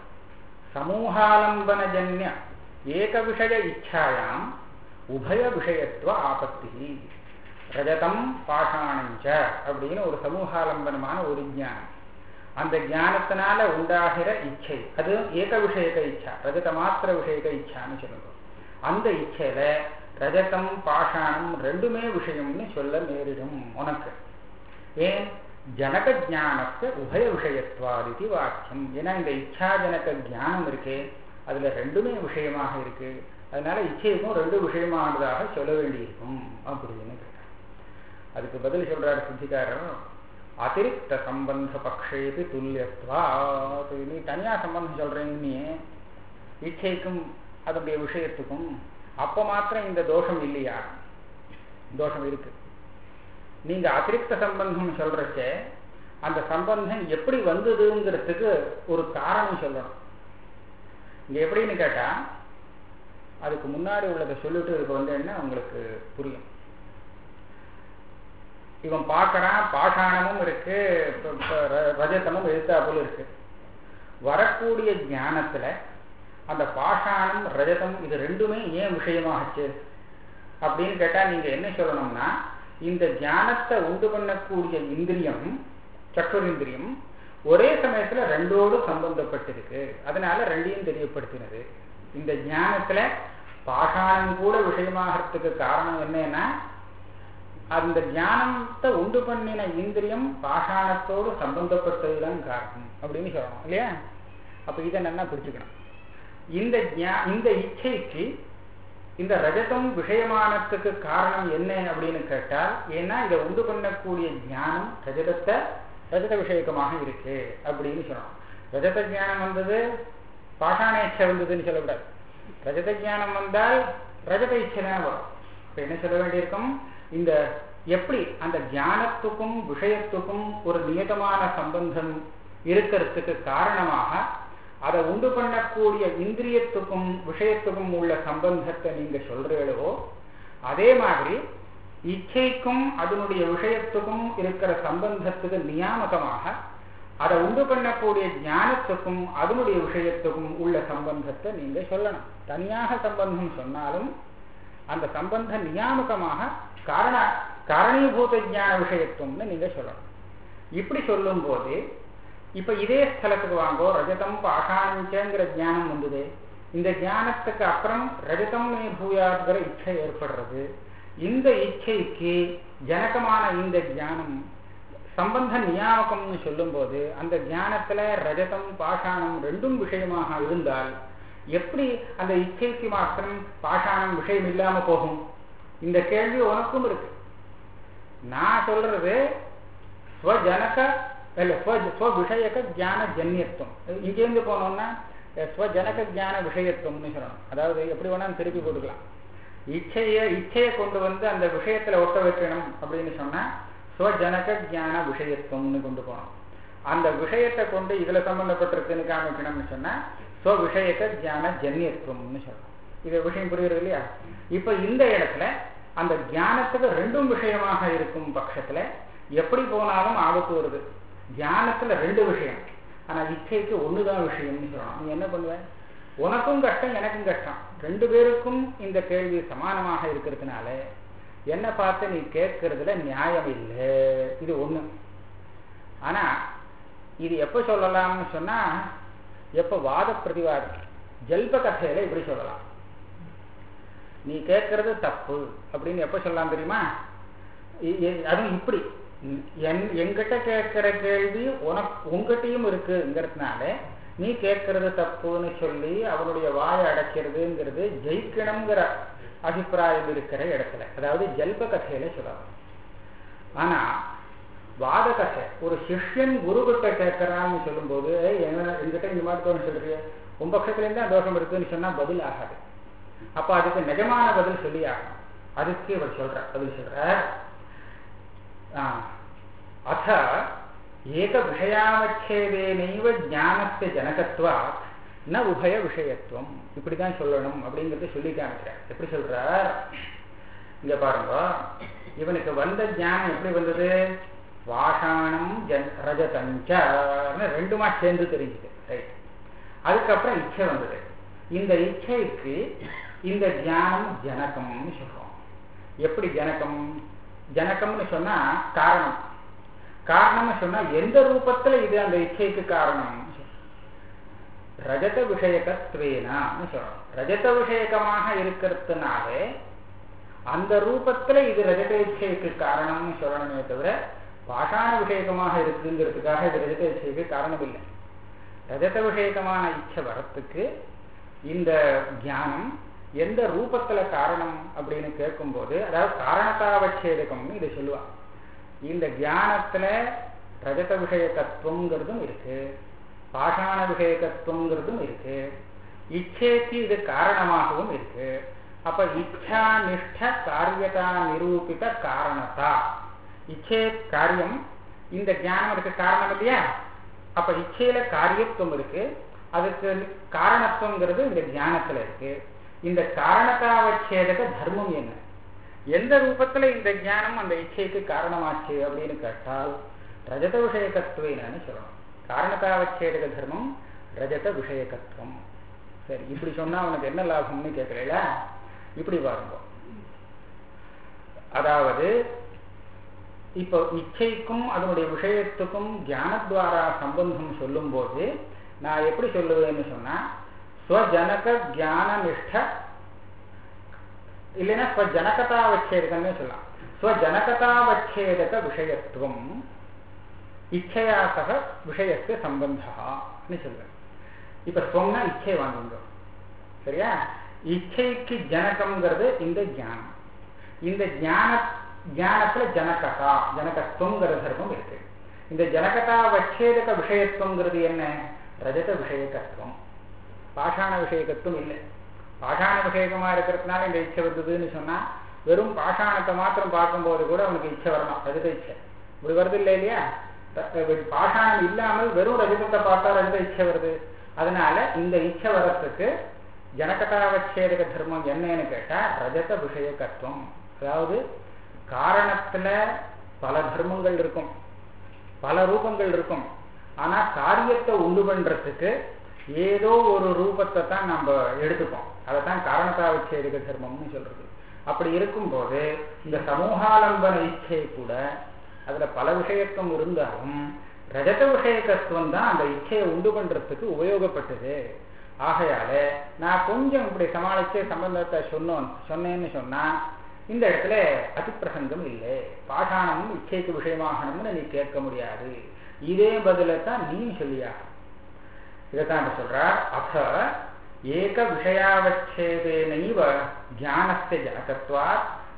சமூகாலம்பனஜன்ய ஏக விஷய இச்சாயாம் உபய விஷயத்துவ ஆபத்தி ரஜதம் பாஷாணஞ்ச அப்படின்னு ஒரு சமூகாலம்பனமான ஒரு ஞானம் அந்த ஞானத்தினால உண்டாகிற இச்சை அது ஏக விஷயக இச்சா ரஜத மாத்திர விஷயக இச்சான்னு சொல்லுவோம் அந்த இச்சையில ரஜதம் பாஷாணம் ரெண்டுமே விஷயம்னு சொல்ல நேரிடும் உனக்கு ஏன் ஜனக ஜானத்தை உபய விஷயத்வாதிதி வாக்கியம் ஏன்னா இந்த இச்சா ஜனக ஜானம் இருக்கே அதுல ரெண்டுமே விஷயமாக இருக்கு அதனால இச்சைக்கும் ரெண்டு விஷயமானதாக சொல்ல வேண்டியிருக்கும் அப்படின்னு கேட்டார் அதுக்கு பதில் சொல்றாரு சித்திக்காரர் அதிருப்த சம்பந்த பக்ஷேபி துல்லியத்வா நீ தனியா சம்பந்தம் சொல்றீங்க நீ இச்சைக்கும் அதனுடைய விஷயத்துக்கும் அப்ப மாத்திரம் இந்த தோஷம் இல்லையா தோஷம் இருக்கு நீங்க அதிருப்த சம்பந்தம் சொல்றச்ச அந்த சம்பந்தம் எப்படி வந்ததுங்கிறதுக்கு ஒரு காரணம் சொல்லணும் இங்க எப்படின்னு கேட்டா அதுக்கு முன்னாடி உள்ளதை சொல்லிட்டு இதுக்கு வந்து என்ன உங்களுக்கு புரியும் இவன் பார்க்கறான் பாஷாணமும் இருக்கு ரஜதமும் எழுத்தாப்புல இருக்கு வரக்கூடிய ஞானத்துல அந்த பாஷாணம் ரஜதம் இது ரெண்டுமே ஏன் விஷயமாகச்சு அப்படின்னு கேட்டா நீங்க என்ன சொல்லணும்னா இந்த ஞானத்தை உண்டு பண்ணக்கூடிய இந்திரியம் சக்ஷுரிந்திரியம் ஒரே சமயத்துல ரெண்டோடு சம்பந்தப்பட்டிருக்கு அதனால ரெண்டையும் தெரியப்படுத்தினது இந்த ஞானத்துல பாஷாணம் கூட விஷயமாகறதுக்கு காரணம் என்னன்னா அந்த ஞானத்தை உண்டு பண்ணின இந்திரியம் பாஷாணத்தோடு சம்பந்தப்பட்டதுதான் காரணம் அப்படின்னு சொல்லணும் இல்லையா அப்ப இதை நல்லா புரிச்சுக்கணும் இந்த இந்த இச்சைக்கு இந்த ரஜதம் விஷயமானத்துக்கு காரணம் என்ன அப்படின்னு கேட்டால் ஏன்னா இதை உண்டு பண்ணக்கூடிய ஞானம் ரஜதத்தை ரஜத விஷயக்கமாக இருக்கு அப்படின்னு சொல்லணும் ரஜத ஞானம் வந்தது பாஷாண இச்சை வந்ததுன்னு சொல்லக்கூடாது ரஜத ஞானம் வந்தால் ரஜத இச்சை தான் வரும் இப்ப என்ன சொல்ல வேண்டியிருக்கும் இந்த எப்படி அந்த ஞானத்துக்கும் விஷயத்துக்கும் ஒரு நியதமான சம்பந்தம் இருக்கிறதுக்கு காரணமாக அதை உண்டு பண்ணக்கூடிய இந்திரியத்துக்கும் விஷயத்துக்கும் உள்ள சம்பந்தத்தை நீங்க சொல்றீங்களோ அதே மாதிரி இச்சைக்கும் அதனுடைய விஷயத்துக்கும் இருக்கிற சம்பந்தத்துக்கு நியாமகமாக அதை உண்டு பண்ணக்கூடிய ஞானத்துக்கும் அதனுடைய விஷயத்துக்கும் உள்ள சம்பந்தத்தை நீங்க சொல்லணும் தனியாக சம்பந்தம் சொன்னாலும் அந்த சம்பந்த நியாமகமாக காரண காரணீபூத ஞான விஷயத்துவம்னு நீங்க சொல்லணும் இப்படி சொல்லும் போது இப்ப இதே ஸ்தலத்துக்கு வாங்கோ ரஜதம் பாஷாணிச்சங்கிற ஞானம் வந்தது இந்த ஞானத்துக்கு அப்புறம் ரஜதம் மே பூயாங்கிற இச்சை ஏற்படுறது இந்த இச்சைக்கு ஜனகமான இந்த ஞானம் சம்பந்த நியாமகம்னு சொல்லும் போது அந்த ஞானத்துல ரஜதம் பாஷாணம் ரெண்டும் விஷயமாக இருந்தால் எப்படி அந்த இச்சைக்கு மாத்திரம் பாஷாணம் விஷயம் இல்லாம போகும் இந்த கேள்வி உனக்கும் இருக்கு நான் சொல்றது ஸ்வஜனக இல்ல ஸ்வ ஸ்வ விஷயக ஜான ஜன்யத்துவம் இங்கேருந்து போனோம்னா ஸ்வஜனக ஜான விஷயத்துவம்னு சொல்லணும் அதாவது எப்படி வேணாலும் திருப்பி போட்டுக்கலாம் இச்சைய இச்சையை கொண்டு வந்து அந்த விஷயத்துல ஒட்ட வைக்கணும் அப்படின்னு சொன்னா ஸ்வஜனக ஜான விஷயத்துவம்னு கொண்டு போகணும் அந்த விஷயத்தை கொண்டு இதுல சம்பந்தப்பட்டிருக்குன்னு காமிக்கணும்னு சொன்னா ஸ்வ விஷயக ஜான ஜன்யத்துவம்னு சொல்லணும் இது விஷயம் புரியுறது இல்லையா இப்ப இந்த இடத்துல அந்த ஞானத்துக்கு ரெண்டும் விஷயமாக இருக்கும் பட்சத்துல எப்படி போனாலும் ஆபத்து வருது ஞானத்துல ரெண்டு விஷயம் ஆனா இச்சைக்கு ஒண்ணுதான் விஷயம்னு சொல்லணும் நீ என்ன பண்ணுவ உனக்கும் கஷ்டம் எனக்கும் கஷ்டம் ரெண்டு பேருக்கும் இந்த கேள்வி சமானமாக இருக்கிறதுனால என்ன பார்த்து நீ கேட்கறதுல நியாயம் இல்லை இது ஒண்ணு ஆனா இது எப்ப சொல்லலாம்னு சொன்னா எப்ப வாத பிரதிவாதம் ஜல்ப கதையில இப்படி சொல்லலாம் நீ கேட்கறது தப்பு அப்படின்னு எப்ப சொல்லலாம் தெரியுமா அதுவும் இப்படி என் எங்கிட்ட கேட்கிற கேள்வி உனக்கு உங்ககிட்டயும் இருக்குங்கிறதுனால நீ கேட்கறது தப்புன்னு சொல்லி அவனுடைய வாயை அடைக்கிறதுங்கிறது ஜெயிக்கணுங்கிற அபிப்பிராயம் இருக்கிற இடத்துல அதாவது ஜல்ப கதையில சொல்லலாம் ஆனா வாத கதை ஒரு சிஷ்யன் குரு கிட்ட கேட்கறான்னு சொல்லும்போது என்ன என்கிட்ட இந்த மாதிரி தோணும் சொல்றீங்க உன் பக்கத்துலேருந்து தோஷம் இருக்குன்னு சொன்னா பதில் ஆகாது அப்ப அதுக்கு நிஜமான பதில் சொல்லி ஆகணும் அதுக்கு இவர் சொல்ற பதில் சொல்ற அத ஏக விஷயாவச்சேதேனைவ ஞானத்தை ஜனகத்வாத் ந உபய விஷயத்துவம் இப்படிதான் சொல்லணும் அப்படிங்கறத சொல்லி காமிக்கிறார் எப்படி சொல்றார் இங்க பாருங்க இவனுக்கு வந்த ஞானம் எப்படி வந்தது வாஷாணம் ஜன் ரஜதஞ்சன்னு ரெண்டுமா சேர்ந்து தெரிஞ்சுது ரைட் அதுக்கப்புறம் இச்சை வந்தது இந்த இச்சைக்கு இந்த தியானம் ஜனகம்னு சொல்றோம் எப்படி ஜனகம் ஜனகம்னு சொன்னா காரணம் காரணம்னு சொன்னா எந்த ரூபத்துல இது அந்த இச்சைக்கு காரணம் ரஜத விஷயகத்வேனான்னு சொல்றோம் ரஜத விஷயகமாக இருக்கிறதுனாலே அந்த ரூபத்துல இது ரஜத இச்சைக்கு காரணம்னு சொல்லணுமே தவிர பாஷாண விஷயகமாக இருக்குங்கிறதுக்காக இது ரஜத இச்சைக்கு காரணம் இல்லை ரஜத விஷயகமான இச்சை வரத்துக்கு இந்த ஞானம் எந்த ரூபத்துல காரணம் அப்படின்னு கேட்கும்போது அதாவது காரணத்தாவச்சேதகம்னு இதை சொல்லுவா இந்த தியானத்துல ரஜத விஷயகத்துவங்கிறதும் இருக்கு பாஷாண விஷயகத்துவங்கிறதும் இருக்கு இச்சேக்கு இது காரணமாகவும் இருக்கு அப்ப இச்சா நிஷ்ட காரியதா நிரூபித காரணத்தா இச்சே காரியம் இந்த ஞானம் இருக்கு காரணம் இல்லையா அப்ப இச்சையில காரியத்துவம் இருக்கு அதுக்கு காரணத்துவங்கிறது இந்த ஞானத்துல இருக்கு இந்த காரணத்தாவச்சேதக தர்மம் என்ன எந்த ரூபத்துல இந்த ஞானம் அந்த இச்சைக்கு காரணமாச்சு அப்படின்னு கேட்டால் ரஜத விஷயகத்துவன்னு சொல்லணும் காரணத்தாவச்சேதக தர்மம் ரஜத விஷயகத்துவம் சரி இப்படி சொன்னா அவனுக்கு என்ன லாபம்னு கேட்கல இப்படி பாருங்க அதாவது இப்போ இச்சைக்கும் அதனுடைய விஷயத்துக்கும் ஞானத்வாரா சம்பந்தம் சொல்லும் போது நான் எப்படி சொல்லுவேன்னு சொன்னா ஸ்வஜனக ஜான நிஷ்ட இல்லைன்னா ஸ்வஜனகதாவச்சேதகம்னு சொல்லலாம் ஸ்வஜனகதாவச்சேதக விஷயத்துவம் இச்சையா சக விஷயத்து சம்பந்தான்னு சொல்றேன் இப்ப சொன்ன இச்சை வாங்குங்க சரியா இச்சைக்கு ஜனகம்ங்கிறது இந்த ஞானம் இந்த ஞான ஞானத்துல ஜனகதா ஜனகத்துவங்கிற தர்மம் இருக்கு இந்த ஜனகதா வச்சேதக விஷயத்துவங்கிறது என்ன ரஜத விஷயகத்துவம் பாஷாண விஷயகத்துவம் இல்லை பாஷாண விஷயகமா இருக்கிறதுனால இந்த இச்சை வந்ததுன்னு சொன்னா வெறும் பாஷாணத்தை மாத்திரம் பார்க்கும்போது கூட அவனுக்கு இச்சை வரணும் ரஜத இச்சை இப்படி வருது இல்லை இல்லையா பாஷாணம் இல்லாமல் வெறும் ரஜதத்தை பார்த்தா ரஜத இச்சை வருது அதனால இந்த இச்சை வரத்துக்கு ஜனகதாவச்சேதக தர்மம் என்னன்னு கேட்டா ரஜத விஷயகத்துவம் அதாவது காரணத்துல பல தர்மங்கள் இருக்கும் பல ரூபங்கள் இருக்கும் ஆனா காரியத்தை உண்டு பண்றதுக்கு ஏதோ ஒரு ரூபத்தை தான் நம்ம எடுத்துப்போம் அதை தான் காரணத்தாவச்சேதக தர்மம்னு சொல்றது அப்படி இருக்கும்போது இந்த சமூகாலம்பன இச்சை கூட அதுல பல விஷயத்துவம் இருந்தாலும் ரஜத விஷயகத்துவம் தான் அந்த இச்சையை உண்டு பண்றதுக்கு உபயோகப்பட்டது ஆகையால நான் கொஞ்சம் இப்படி சமாளிச்சு சம்பந்தத்தை சொன்னோம் சொன்னேன்னு சொன்னா இந்த இடத்துல அதிப்பிரசங்கம் இல்லை பாஷாணமும் இச்சைக்கு விஷயமாகணும்னு நீ கேட்க முடியாது இதே பதில தான் நீ சொல்லியா இதைத்தான் சொல்றார் அத ஏக விஷயாவச்சேதேனைவ ஞானஸ்ய ஜனகத்வாத்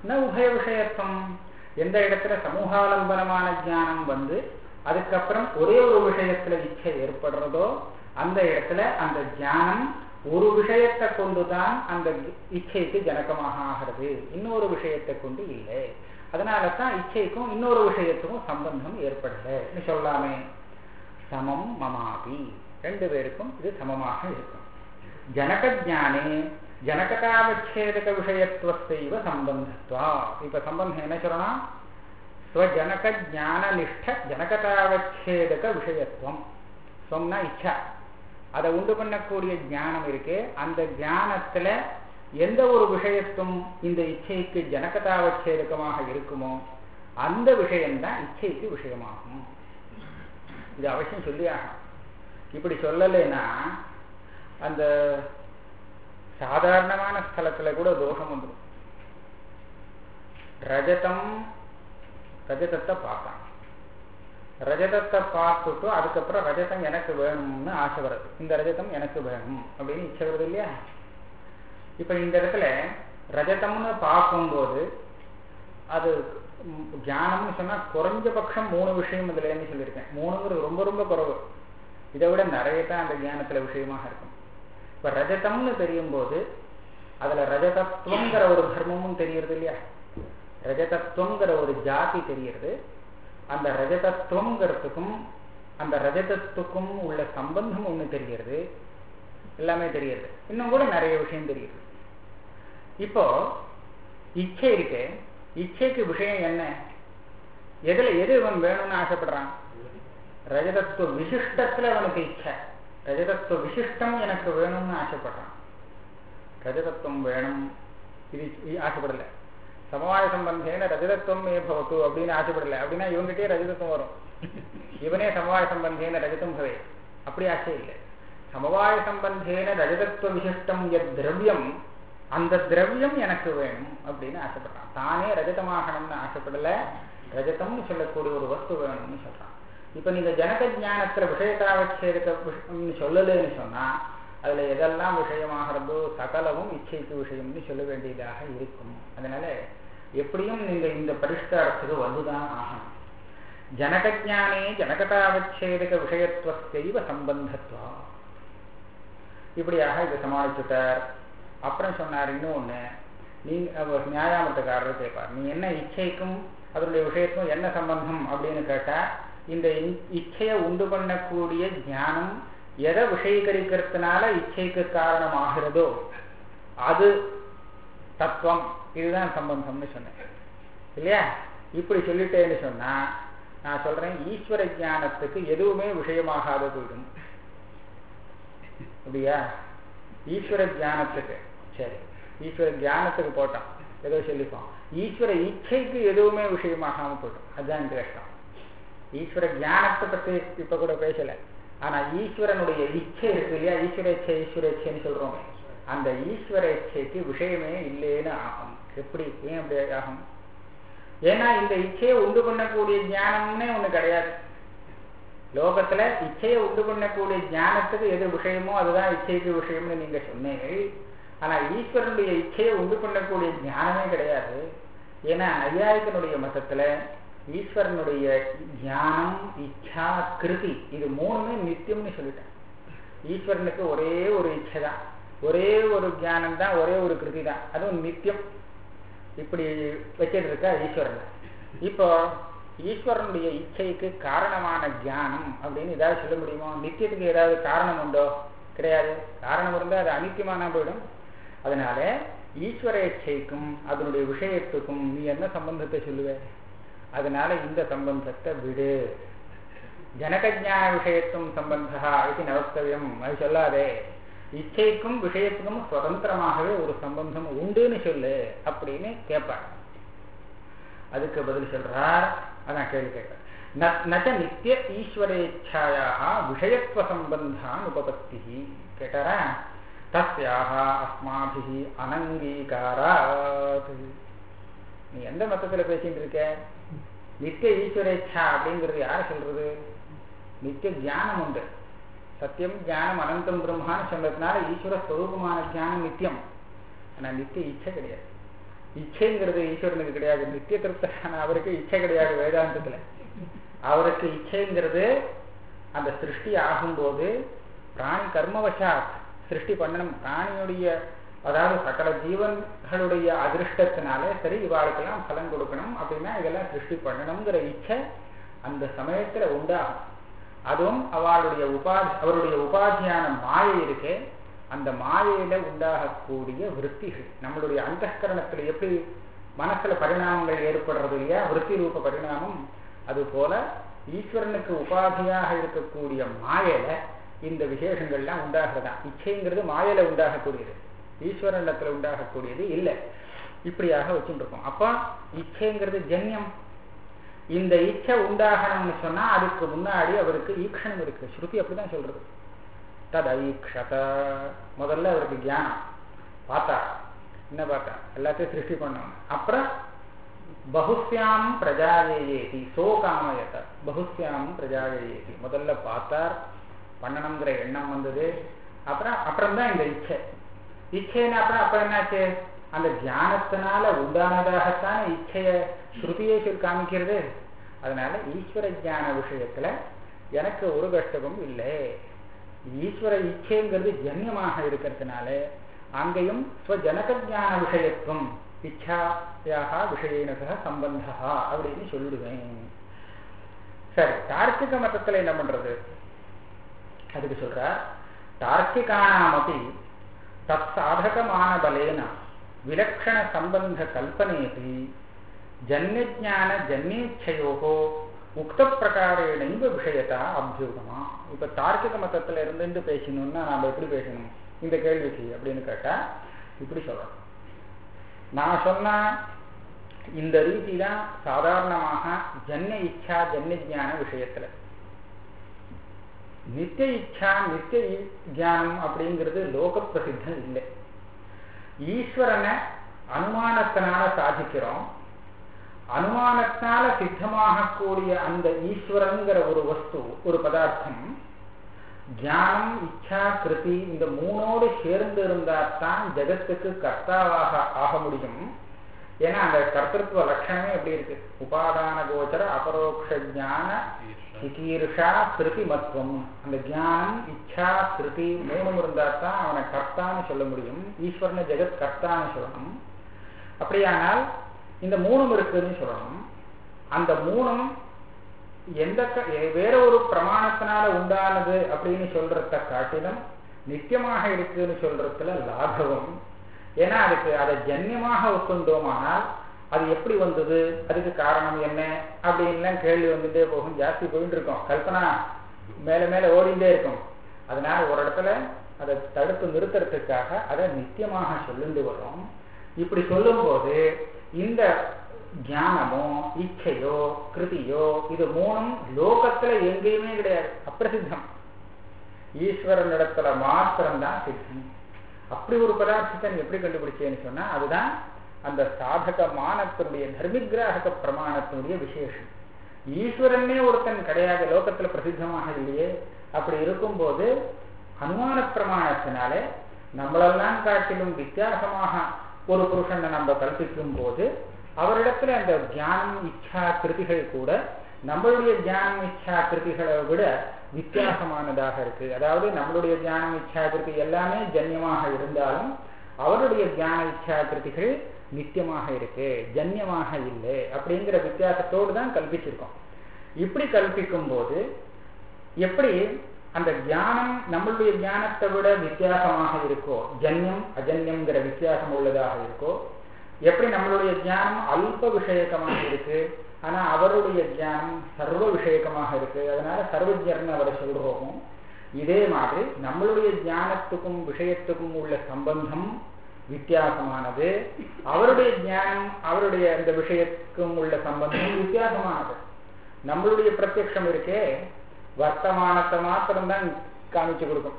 ந உபய விஷயத்துவம் எந்த இடத்துல சமூகாலம்பனமான ஞானம் வந்து அதுக்கப்புறம் ஒரே ஒரு விஷயத்துல இச்சை ஏற்படுறதோ அந்த இடத்துல அந்த ஞானம் ஒரு விஷயத்தை கொண்டுதான் அந்த இச்சைக்கு ஜனகமாக ஆகிறது இன்னொரு விஷயத்தை கொண்டு இல்லை அதனால தான் இச்சைக்கும் இன்னொரு விஷயத்துக்கும் சம்பந்தம் ஏற்படலைன்னு சொல்லாமே சமம் மமாபி ரெண்டு பேருக்கும் இது சமமாக இருக்கும் ஜனக ஜானே ஜனகதாவச்சேதக விஷயத்துவத்தைவ சம்பந்தத்வா இப்ப சம்பந்தம் என்ன சொல்லணும் ஸ்வஜனக ஜானனிஷ்ட ஜனகதாவச்சேதக விஷயத்துவம் சொன்னா இச்சா அதை உண்டு பண்ணக்கூடிய ஞானம் இருக்கு அந்த ஞானத்துல எந்த ஒரு விஷயத்தும் இந்த இச்சைக்கு ஜனகதாவச்சேதகமாக இருக்குமோ அந்த விஷயம்தான் இச்சைக்கு விஷயமாகும் இது அவசியம் சொல்லி ஆகும் இப்படி சொல்லலைன்னா அந்த சாதாரணமான ஸ்தலத்துல கூட தோஷம் வந்துடும் ரஜதம் ரஜதத்தை பார்த்தான் ரஜதத்தை பார்த்துட்டு அதுக்கப்புறம் ரஜதம் எனக்கு வேணும்னு ஆசை வருது இந்த ரஜதம் எனக்கு வேணும் அப்படின்னு இச்சை வருது இல்லையா இப்ப இந்த இடத்துல ரஜதம்னு பார்க்கும்போது அது ஞானம்னு சொன்னா குறைஞ்சபட்சம் மூணு விஷயம் இதுலன்னு சொல்லியிருக்கேன் மூணுங்கிறது ரொம்ப ரொம்ப குறைவு இதை விட நிறைய தான் அந்த ஞானத்துல விஷயமாக இருக்கும் இப்ப ரஜதம்னு தெரியும் போது அதுல ரஜதத்துவங்கிற ஒரு தர்மமும் தெரியறது இல்லையா ரஜதத்துவங்கிற ஒரு ஜாதி தெரியறது அந்த ரஜதத்துவங்கிறதுக்கும் அந்த ரஜதத்துக்கும் உள்ள சம்பந்தம் ஒண்ணு தெரியறது எல்லாமே தெரியுது இன்னும் கூட நிறைய விஷயம் தெரியுது இப்போ இச்சை இருக்கு இச்சைக்கு விஷயம் என்ன எதுல எது இவன் வேணும்னு ஆசைப்படுறான் ரஜதத்துவ விசிஷ்டத்துல அவனுக்கு இச்சை ரஜதத்துவ விசிஷ்டம் எனக்கு வேணும்னு ஆசைப்படுறான் ரஜதத்துவம் வேணும் இது ஆசைப்படல சமவாய சம்பந்தேன ரஜதத்துவம் மே பவத்து அப்படின்னு ஆசைப்படல அப்படின்னா இவங்கிட்டே ரஜதத்துவம் வரும் இவனே சமவாய சம்பந்தேன ரஜதம் பவே அப்படி ஆசை இல்லை சமவாய சம்பந்தேன ரஜதத்துவ விசிஷ்டம் எத் திரவியம் அந்த திரவியம் எனக்கு வேணும் அப்படின்னு ஆசைப்படுறான் தானே ரஜதமாகணும்னு ஆசைப்படல ரஜதம்னு சொல்லக்கூடிய ஒரு வஸ்து வேணும்னு சொல்றான் இப்ப நீங்க ஜனக ஜானத்துல விஷயத்தாவச்சேதம்னு சொல்லலைன்னு சொன்னா அதுல எதெல்லாம் விஷயமாகிறதோ சகலமும் இச்சைக்கு விஷயம்னு சொல்ல வேண்டியதாக இருக்கும் அதனால எப்படியும் நீங்க இந்த பரிஷ்காரத்துக்கு வந்துதான் ஆகணும் ஜனகஜானே ஜனகதாவச்சேதக விஷயத்துவத்தைவ சம்பந்தத்துவா இப்படியாக இதை சமாளிச்சுட்டார் அப்புறம் சொன்னார் இன்னொன்னு நீங்க நியாயாமத்துக்காரர் கேட்பார் நீ என்ன இச்சைக்கும் அதனுடைய விஷயத்துக்கும் என்ன சம்பந்தம் அப்படின்னு கேட்டா இந்த இச்சையை உண்டு பண்ணக்கூடிய ஞானம் எதை விஷயீகரிக்கிறதுனால இச்சைக்கு காரணமாகிறதோ அது தத்துவம் இதுதான் சம்பந்தம்னு சொன்னேன் இல்லையா இப்படி சொல்லிட்டேன்னு சொன்னா நான் சொல்றேன் ஈஸ்வர ஜானத்துக்கு எதுவுமே விஷயமாகாத போயிடும் அப்படியா ஈஸ்வர ஜானத்துக்கு சரி ஈஸ்வர ஜானத்துக்கு போட்டோம் ஏதோ சொல்லிப்போம் ஈஸ்வர இச்சைக்கு எதுவுமே விஷயமாகாம போயிடும் அதுதான் கஷ்டம் ஈஸ்வர ஜானத்தை பத்தி இப்ப கூட பேசல ஆனா ஈஸ்வரனுடைய இச்சை இருக்கு இல்லையா ஈஸ்வர இச்சை ஈஸ்வர இச்சைன்னு சொல்றோமே அந்த ஈஸ்வர இச்சைக்கு விஷயமே இல்லைன்னு ஆகும் எப்படி ஏன் அப்படி ஆகும் ஏன்னா இந்த இச்சையை உண்டு பண்ணக்கூடிய ஞானம்னே ஒண்ணு கிடையாது லோகத்துல இச்சையை உண்டு பண்ணக்கூடிய ஞானத்துக்கு எது விஷயமோ அதுதான் இச்சைக்கு விஷயம்னு நீங்க சொன்னீங்க ஆனா ஈஸ்வரனுடைய இச்சையை உண்டு பண்ணக்கூடிய ஞானமே கிடையாது ஏன்னா நையாயிகனுடைய மதத்துல ஈஸ்வரனுடைய ஞானம் இச்சா கிருதி இது மூணுமே நித்தியம்னு சொல்லிட்டேன் ஈஸ்வரனுக்கு ஒரே ஒரு இச்சை தான் ஒரே ஒரு ஞானம் தான் ஒரே ஒரு கிருதி தான் அதுவும் நித்தியம் இப்படி வச்சிட்டு இருக்கா ஈஸ்வரன் இப்போ ஈஸ்வரனுடைய இச்சைக்கு காரணமான ஞானம் அப்படின்னு ஏதாவது சொல்ல முடியுமோ நித்தியத்துக்கு ஏதாவது காரணம் உண்டோ கிடையாது காரணம் இருந்தால் அது அனித்தியமான போயிடும் அதனால ஈஸ்வர இச்சைக்கும் அதனுடைய விஷயத்துக்கும் நீ என்ன சம்பந்தத்தை சொல்லுவ அதனால இந்த சம்பந்தத்தை விடு ஜனகஜான விஷயத்தும் சம்பந்தா இது நவக்தவியம் அது சொல்லாதே இச்சைக்கும் விஷயத்துக்கும் சுதந்திரமாகவே ஒரு சம்பந்தம் உண்டுன்னு சொல்லு அப்படின்னு கேட்பார் அதுக்கு பதில் சொல்றார் அதான் கேள்வி கேட்கிறார் நச்ச நித்திய ஈஸ்வரேச்சாயா விஷயத்துவ சம்பந்தான் உபபத்தி கேட்டாரா தஸ்யாக அஸ்மாபி அனங்கீகாராத் நீ எந்த மத்தத்துல பேசிட்டு இருக்க நித்திய ஈஸ்வரேச்சா அப்படிங்கிறது யார் சொல்றது நித்திய தியானம் உண்டு சத்தியம் ஞானம் அனந்தம் பிரம்மான்னு சொன்னதுனால ஈஸ்வர ஸ்வரூபமான ஞானம் நித்தியம் ஆனா நித்திய இச்சை கிடையாது இச்சைங்கிறது ஈஸ்வரனுக்கு கிடையாது நித்திய திருப்தரான அவருக்கு இச்சை கிடையாது வேதாந்தத்துல அவருக்கு இச்சைங்கிறது அந்த சிருஷ்டி ஆகும்போது பிராணி கர்மவசாத் சிருஷ்டி பண்ணணும் பிராணியுடைய அதாவது சகல ஜீவன்களுடைய அதிருஷ்டத்தினாலே சரி இவாளுக்கெல்லாம் பலன் கொடுக்கணும் அப்படின்னா இதெல்லாம் சிருஷ்டி பண்ணணுங்கிற இச்சை அந்த சமயத்துல உண்டாகும் அதுவும் அவளுடைய உபாதி அவருடைய உபாதியான மாயை இருக்கே அந்த மாயையில உண்டாகக்கூடிய விற்த்திகள் நம்மளுடைய அந்தஸ்கரணத்துல எப்படி மனசுல பரிணாமங்கள் ஏற்படுறது இல்லையா விற்பி ரூப பரிணாமம் அது போல ஈஸ்வரனுக்கு உபாதியாக இருக்கக்கூடிய மாயையில இந்த விசேஷங்கள்லாம் உண்டாகிறதா இச்சைங்கிறது மாயையில உண்டாகக்கூடியது ஈஸ்வரனிடத்துல உண்டாகக்கூடியது இல்லை இப்படியாக வச்சுட்டு இருக்கோம் அப்ப இச்சைங்கிறது ஜன்யம் இந்த இச்சை உண்டாகணும்னு சொன்னா அதுக்கு முன்னாடி அவருக்கு ஈக்ஷணம் இருக்கு ஸ்ருதி அப்படிதான் சொல்றது ததைக்ஷத முதல்ல அவருக்கு தியானம் பார்த்தா என்ன பார்த்தா எல்லாத்தையும் சிருஷ்டி பண்ணணும் அப்புறம் பகுஸ்யாம் பிரஜாயேதி சோ காமயத பகுஸ்யாம் பிரஜாயேதி முதல்ல பார்த்தார் பண்ணணுங்கிற எண்ணம் வந்தது அப்புறம் அப்புறம் தான் இந்த இச்சை இச்சைன்னு அப்புறம் அப்புறம் என்னாச்சு அந்த தியானத்தினால உண்டானதாகத்தான இச்சைய ஸ்ருதியை சொல்லி காமிக்கிறது அதனால ஈஸ்வர ஜான விஷயத்துல எனக்கு ஒரு கஷ்டமும் இல்லை ஈஸ்வர இச்சைங்கிறது ஜன்யமாக இருக்கிறதுனால அங்கேயும் ஸ்வஜனக ஜான விஷயத்துவம் இச்சாயாக விஷயனக சம்பந்தா அப்படின்னு சொல்லிடுவேன் சரி தார்க்கிக மதத்துல என்ன பண்றது அதுக்கு சொல்றார் தார்க்கிகானாமபி தத் சாதகமான பலேன விலக்ஷண சம்பந்த கல்பனேபி ஜன்யஜான ஜன்யேச்சையோகோ உக்த பிரகாரேணைவ விஷயத்தா அபியூகமா இப்ப தார்க்கிக மதத்துல இருந்துட்டு பேசணும்னா நாம எப்படி பேசணும் இந்த கேள்விக்கு அப்படின்னு கேட்டா இப்படி சொல்லணும் நான் சொன்ன இந்த ரீதி தான் சாதாரணமாக ஜன்ய இச்சா ஜன்ய ஜான விஷயத்துல நித்திய இச்சா நித்திய ஜானம் அப்படிங்கிறது லோக பிரசித்தம் இல்லை ஈஸ்வரனை அனுமானத்தினால சாதிக்கிறோம் அனுமானத்தால சித்தமாகக்கூடிய அந்த ஈஸ்வரங்கிற ஒரு வஸ்து ஒரு பதார்த்தம் தியானம் இச்சா கிருதி இந்த மூணோடு சேர்ந்து இருந்தால்தான் ஜெகத்துக்கு கர்த்தாவாக ஆக முடியும் ஏன்னா அந்த கர்த்தத்துவ லட்சணமே எப்படி இருக்கு உபாதான கோச்சர அபரோக்ஷ ஜான சிகீர்ஷா கிருதி மத்துவம் அந்த தியானம் இச்சா கிருதி மூணும் இருந்தால் தான் அவனை கர்த்தான்னு சொல்ல முடியும் ஈஸ்வரனை ஜெகத் கர்த்தான்னு சொல்லணும் அப்படியானால் இந்த மூணும் இருக்குன்னு சொல்லணும் அந்த மூணும் எந்த வேற ஒரு பிரமாணத்தினால உண்டானது அப்படின்னு சொல்றத காட்டிலும் நித்தியமாக இருக்குன்னு சொல்றதுல லாபம் ஏன்னா அதுக்கு அதை ஜன்யமாக ஒத்துண்டோமானால் அது எப்படி வந்தது அதுக்கு காரணம் என்ன அப்படின்லாம் கேள்வி வந்துட்டே போகும் ஜாஸ்தி போயிட்டு இருக்கோம் கல்பனா மேல மேல ஓடிண்டே இருக்கும் அதனால ஒரு இடத்துல அதை தடுத்து நிறுத்துறதுக்காக அதை நித்தியமாக சொல்லிட்டு வரும் இப்படி சொல்லும் போது இந்த ஞானமோ இச்சையோ கிருதியோ இது மூணும் லோகத்துல எங்கேயுமே கிடையாது அப்பிரசித்தம் ஈஸ்வரனிடத்துல மாத்திரம்தான் சித்தம் அப்படி ஒரு பதார்த்தத்தை நீ எப்படி கண்டுபிடிச்சேன்னு சொன்னா அதுதான் அந்த சாதகமானத்தினுடைய தர்மிகிராக பிரமாணத்தினுடைய விசேஷம் ஈஸ்வரனே ஒருத்தன் கிடையாது லோகத்துல பிரசித்தமாக இல்லையே அப்படி இருக்கும்போது அனுமான பிரமாணத்தினாலே நம்மளெல்லாம் காட்டிலும் வித்தியாசமாக ஒரு புருஷனை நம்ம கல்பிக்கும் போது அவரிடத்துல அந்த தியானம் இச்சா கிருதிகள் கூட நம்மளுடைய தியானம் இச்சா கிருதிகளை விட வித்தியாசமானதாக இருக்கு அதாவது நம்மளுடைய தியானம் இச்சா கிருதி எல்லாமே ஜன்யமாக இருந்தாலும் அவருடைய தியான இச்சா கிருதிகள் நித்தியமாக இருக்கு ஜன்யமாக இல்லை அப்படிங்கிற வித்தியாசத்தோடு தான் கல்பிச்சிருக்கோம் இப்படி கல்பிக்கும் போது எப்படி அந்த தியானம் நம்மளுடைய தியானத்தை விட வித்தியாசமாக இருக்கோ ஜன்யம் அஜன்யம்ங்கிற வித்தியாசம் உள்ளதாக இருக்கோ எப்படி நம்மளுடைய தியானம் அல்ப விஷயக்கமாக இருக்கு ஆனா அவருடைய தியானம் சர்வ விஷயக்கமாக இருக்கு அதனால சர்வஜர்னு அவரை சொல்றோமோ இதே மாதிரி நம்மளுடைய தியானத்துக்கும் விஷயத்துக்கும் உள்ள சம்பந்தம் வித்தியாசமானது அவருடைய ஞானம் அவருடைய அந்த விஷயத்துக்கும் உள்ள சம்பந்தம் வித்தியாசமானது நம்மளுடைய பிரத்யக்ஷம் இருக்கே வர்த்தமானத்தை மாத்திரம்தான் காமிச்சு கொடுக்கும்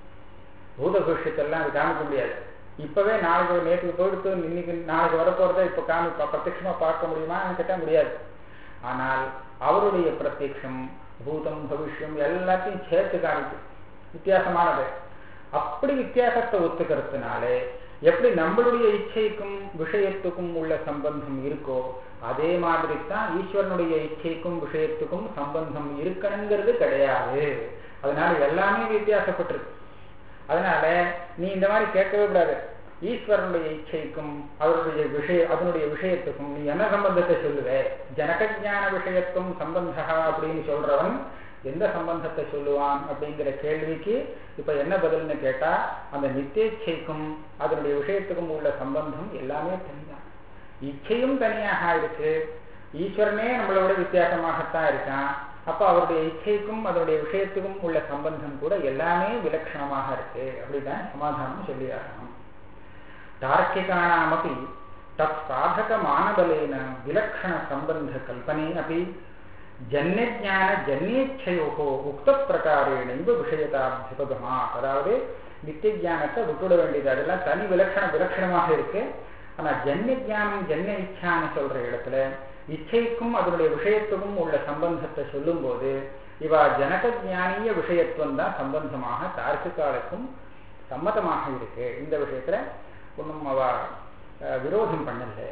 பூத விஷயத்தெல்லாம் அது காமிக்க முடியாது இப்பவே நாளைக்கு நேற்றுக்கு போயிடுத்து இன்னைக்கு நாளைக்கு வரப்போறத இப்ப காமி பிரத்யட்சமா பார்க்க முடியுமான்னு கேட்டா முடியாது ஆனால் அவருடைய பிரத்யக்ஷம் பூதம் பவிஷ்யம் எல்லாத்தையும் சேர்த்து காமிக்கும் வித்தியாசமானது அப்படி வித்தியாசத்தை ஒத்துக்கிறதுனாலே எப்படி நம்மளுடைய இச்சைக்கும் விஷயத்துக்கும் உள்ள சம்பந்தம் இருக்கோ அதே மாதிரி தான் ஈஸ்வரனுடைய இச்சைக்கும் விஷயத்துக்கும் சம்பந்தம் இருக்கணுங்கிறது கிடையாது அதனால எல்லாமே வித்தியாசப்பட்டிருக்கு அதனால நீ இந்த மாதிரி கேட்கவே கூடாது ஈஸ்வரனுடைய இச்சைக்கும் அவருடைய விஷய அதனுடைய விஷயத்துக்கும் நீ என்ன சம்பந்தத்தை சொல்லுவ ஜனகஜான விஷயத்தும் சம்பந்தா அப்படின்னு சொல்றவன் எந்த சம்பந்தத்தை சொல்லுவான் அப்படிங்கிற கேள்விக்கு இப்ப என்ன பதில்னு கேட்டா அந்த நித்தியச்சைக்கும் அதனுடைய விஷயத்துக்கும் உள்ள சம்பந்தம் எல்லாமே தனிதான் இச்சையும் தனியாக இருக்கு ஈஸ்வரனே நம்மளோட வித்தியாசமாகத்தான் இருக்கான் அப்ப அவருடைய இச்சைக்கும் அதனுடைய விஷயத்துக்கும் உள்ள சம்பந்தம் கூட எல்லாமே விலட்சணமாக இருக்கு அப்படிதான் சமாதானம் சொல்லியாகணும் தார்க்கிகானாமப்பி தத் சாதக மானபலேன விலक्षण சம்பந்த கல்பனே அப்படி ஜன்யஜான ஜன்யேச்சையோகோ உக்த பிரகாரேணைவ விஷயதாபிபகமா அதாவது நித்திய ஜானத்தை விட்டுட வேண்டியது அதெல்லாம் தனி விலட்சண விலட்சணமாக இருக்கு ஆனா ஜன்ய ஜானம் ஜன்ய இச்சான்னு சொல்ற இடத்துல இச்சைக்கும் அதனுடைய விஷயத்துக்கும் உள்ள சம்பந்தத்தை சொல்லும் போது இவா ஜனக ஜானிய விஷயத்துவம் தான் சம்பந்தமாக தார்க்கிகாலுக்கும் சம்மதமாக இருக்கு இந்த விஷயத்துல ஒன்றும் அவ விரோதம் பண்ணல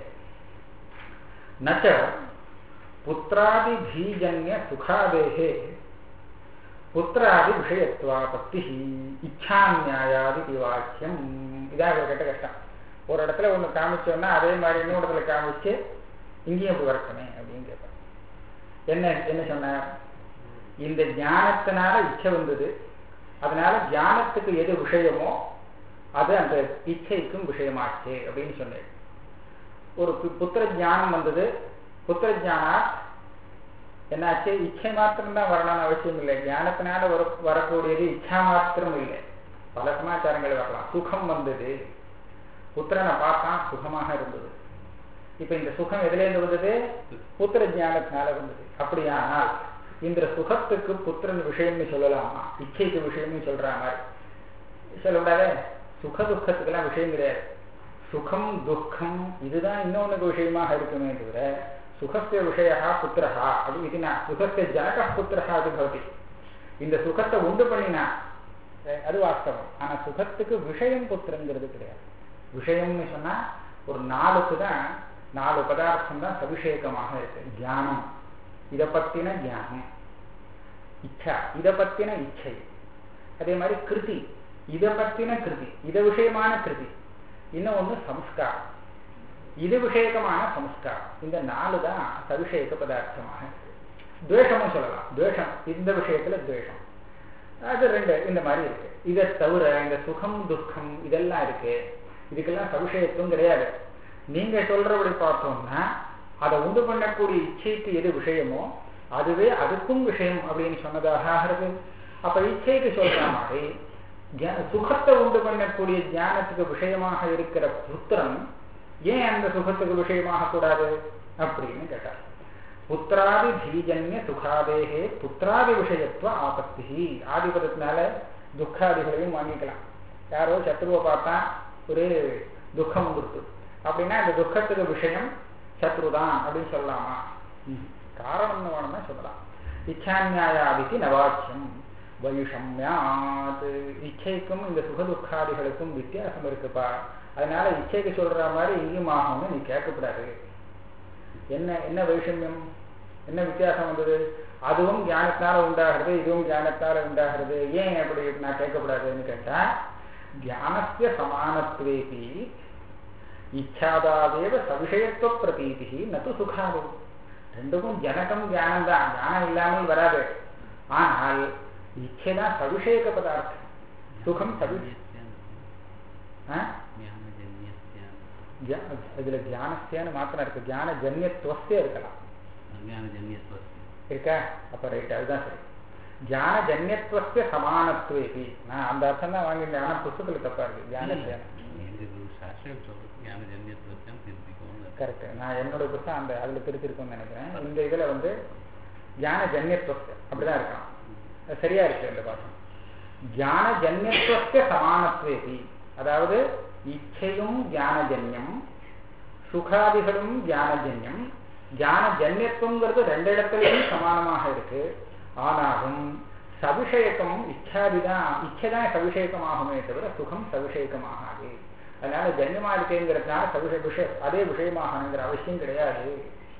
நச்ச புத்திராதி பீஜன்ய சுகாதேகே புத்திராதி விஷயத்வாபத்தி இச்சா நியாயாதி வாக்கியம் இதாக கேட்ட கஷ்டம் ஒரு இடத்துல ஒன்று காமிச்சோன்னா அதே மாதிரி இன்னொரு இடத்துல காமிச்சு இங்கேயும் அப்படி வரட்டுமே அப்படின்னு கேட்பேன் என்ன என்ன சொன்னார் இந்த ஞானத்தினால இச்சை வந்தது அதனால ஞானத்துக்கு எது விஷயமோ அது அந்த இச்சைக்கும் விஷயமாச்சு அப்படின்னு சொன்னேன் ஒரு புத்திர ஞானம் வந்தது புத்திர ஞானா என்னாச்சு இச்சை மாத்திரம்தான் வரணும்னு அவசியம் இல்லை ஞானத்தினால வர வரக்கூடியது இச்சா மாத்திரம் இல்லை பல சமாச்சாரங்கள் வரலாம் சுகம் வந்தது புத்திரனை பார்த்தான் சுகமாக இருந்தது இப்ப இந்த சுகம் எதுலேருந்து வந்தது புத்திர ஞானத்தினால வந்தது அப்படியானால் இந்த சுகத்துக்கு புத்திரன் விஷயம்னு சொல்லலாமா இச்சைக்கு விஷயம்னு சொல்ற மாதிரி சொல்லக்கூடாதே சுக துக்கத்துக்கெல்லாம் விஷயம் கிடையாது சுகம் துக்கம் இதுதான் இன்னொன்னுக்கு விஷயமாக இருக்குமே தவிர சுகஸ்ய விஷயா புத்திரஹா அப்படி இதுனா சுகஸ்ய ஜனக புத்திரஹா அது பவதி இந்த சுகத்தை உண்டு பண்ணினா அது வாஸ்தவம் ஆனா சுகத்துக்கு விஷயம் புத்திரங்கிறது கிடையாது விஷயம்னு சொன்னா ஒரு நாளுக்கு தான் நாலு பதார்த்தம் தான் சவிஷேகமாக இருக்கு தியானம் இதை பத்தின தியானம் இச்சா இதை பத்தின இச்சை அதே மாதிரி கிருதி இதை பத்தின கிருதி இதை விஷயமான கிருதி இன்னும் ஒண்ணு சம்ஸ்காரம் இது விஷயகமான சம்ஸ்காரம் இந்த நாலு தான் சவிஷேக பதார்த்தமாக துவேஷமும் சொல்லலாம் துவேஷம் இந்த விஷயத்துல துவேஷம் அது ரெண்டு இந்த மாதிரி இருக்கு இதை தவிர இந்த சுகம் துக்கம் இதெல்லாம் இருக்கு இதுக்கெல்லாம் சவிஷயத்துவம் கிடையாது நீங்க சொல்றபடி பார்த்தோம்னா அதை உண்டு பண்ணக்கூடிய இச்சைக்கு எது விஷயமோ அதுவே அதுக்கும் விஷயம் அப்படின்னு சொன்னதாக ஆகிறது அப்ப இச்சைக்கு சொல்ற மாதிரி சுகத்தை உண்டு பண்ணக்கூடிய ஞானத்துக்கு விஷயமாக இருக்கிற புத்திரன் ஏன் அந்த சுகத்துக்கு விஷயமாக கூடாது அப்படின்னு கேட்டார் புத்திராதி பீஜன்ய சுகாதேகே புத்திராதி விஷயத்துவ ஆபத்தி ஆதிபதத்தினால துக்காதிகளையும் வாங்கிக்கலாம் யாரோ சத்ருவை பார்த்தா ஒரு துக்கம் கொடுத்து அப்படின்னா இந்த துக்கத்துக்கு விஷயம் சத்ரு தான் அப்படின்னு சொல்லலாமா காரணம்னு வேணும்னா சொல்லலாம் இச்சாநியாயாதிக்கு நவாக்கியம் வைஷம்யாத் இச்சைக்கும் இந்த சுக துக்காதிகளுக்கும் வித்தியாசம் இருக்குப்பா அதனால இச்சைக்கு சொல்ற மாதிரி இங்கேயும் ஆகும்னு நீ கேட்கக்கூடாது என்ன என்ன வைஷமியம் என்ன வித்தியாசம் வந்தது அதுவும் ஞானத்தால உண்டாகிறது இதுவும் ஞானத்தால உண்டாகிறது ஏன் அப்படி நான் கேட்கக்கூடாதுன்னு கேட்டா ஞானஸ்ய சமானத்வேபி இச்சாதாதேவ சவிஷயத்துவ பிரதீதி நது சுகாது ரெண்டுக்கும் ஜனகம் ஞானம் தான் ஞானம் இல்லாமல் வராது ஆனால் இச்சைதான் சவிஷேக பதார்த்தம் சுகம் சவி இதுல தியானஸ்தியான்னு மாத்திரம் இருக்கு தியான ஜன்யத்துவஸ்தே இருக்கலாம் இருக்கா அப்ப ரைட் அதுதான் சரி தியான ஜன்யத்துவஸ்த சமானத்துவேபி நான் அந்த அர்த்தம் தான் வாங்கிட்டேன் ஆனா புத்தகத்துல தப்பா இருக்கு தியான கரெக்ட் நான் என்னோட புத்தகம் அந்த அதுல திருத்திருக்கோம்னு நினைக்கிறேன் இந்த இதுல வந்து தியான ஜன்யத்துவஸ்த அப்படிதான் இருக்கான் சரியா இருக்கு இந்த பாடம் தியான ஜன்யத்துவஸ்த சமானத்வேபி அதாவது இச்சையும் ஞானஜன்யம் சுகாதிகளும் ஞானஜன்யம் ஞானஜன்யத்துவங்கிறது ரெண்டு இடத்துலையும் சமானமாக இருக்கு ஆனாலும் சவிஷேகம் இச்சாதிதான் இச்சைதான் சவிஷேகமாகுமே தவிர சுகம் சவிஷேகமாகாது அதனால ஜன்யமா இருக்கேங்கிறதுனால சவிஷ விஷயம் அதே விஷயமாகணுங்கிற அவசியம் கிடையாது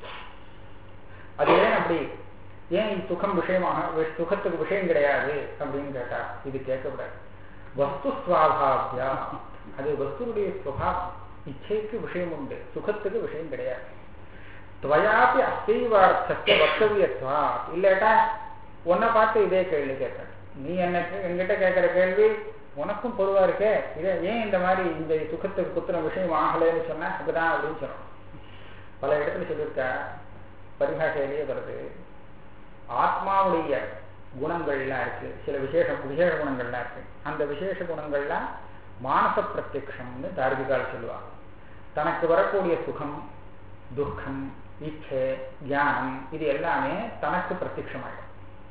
அது ஏன் அப்படி ஏன் இது சுகம் விஷயமாக வி- சுகத்துக்கு விஷயம் கிடையாது அப்படின்னு கேட்டா இது கேட்கக்கூடாது வஸ்து சுவாபாவியா அது வஸ்துடைய சுவாவம் இச்சைக்கு விஷயம் உண்டு சுகத்துக்கு விஷயம் கிடையாது துவயாப்பி அசைவார்த்தத்தை வக்தவியத்வா இல்லாட்டா உன்னை பார்த்து இதே கேள்வி கேட்கிறேன் நீ என்ன என்கிட்ட கேட்கிற கேள்வி உனக்கும் பொதுவா இருக்கே இதே ஏன் இந்த மாதிரி இந்த சுகத்துக்கு குத்துன விஷயம் ஆகலைன்னு சொன்னா அதுதான் அப்படின்னு சொன்னோம் பல இடத்துல சொல்லியிருக்கா பரிபாஷையிலேயே வருது ஆத்மாவுடைய குணங்கள்லாம் இருக்கு சில விசேஷ விசேஷ குணங்கள்லாம் இருக்கு அந்த விசேஷ குணங்கள்லாம் மானச பிரத்யக்ஷம்னு தார்விகால் சொல்லுவா தனக்கு வரக்கூடிய சுகம் துக்கம் இச்சை ஞானம் இது எல்லாமே தனக்கு பிரத்யக்ஷமாயிடும்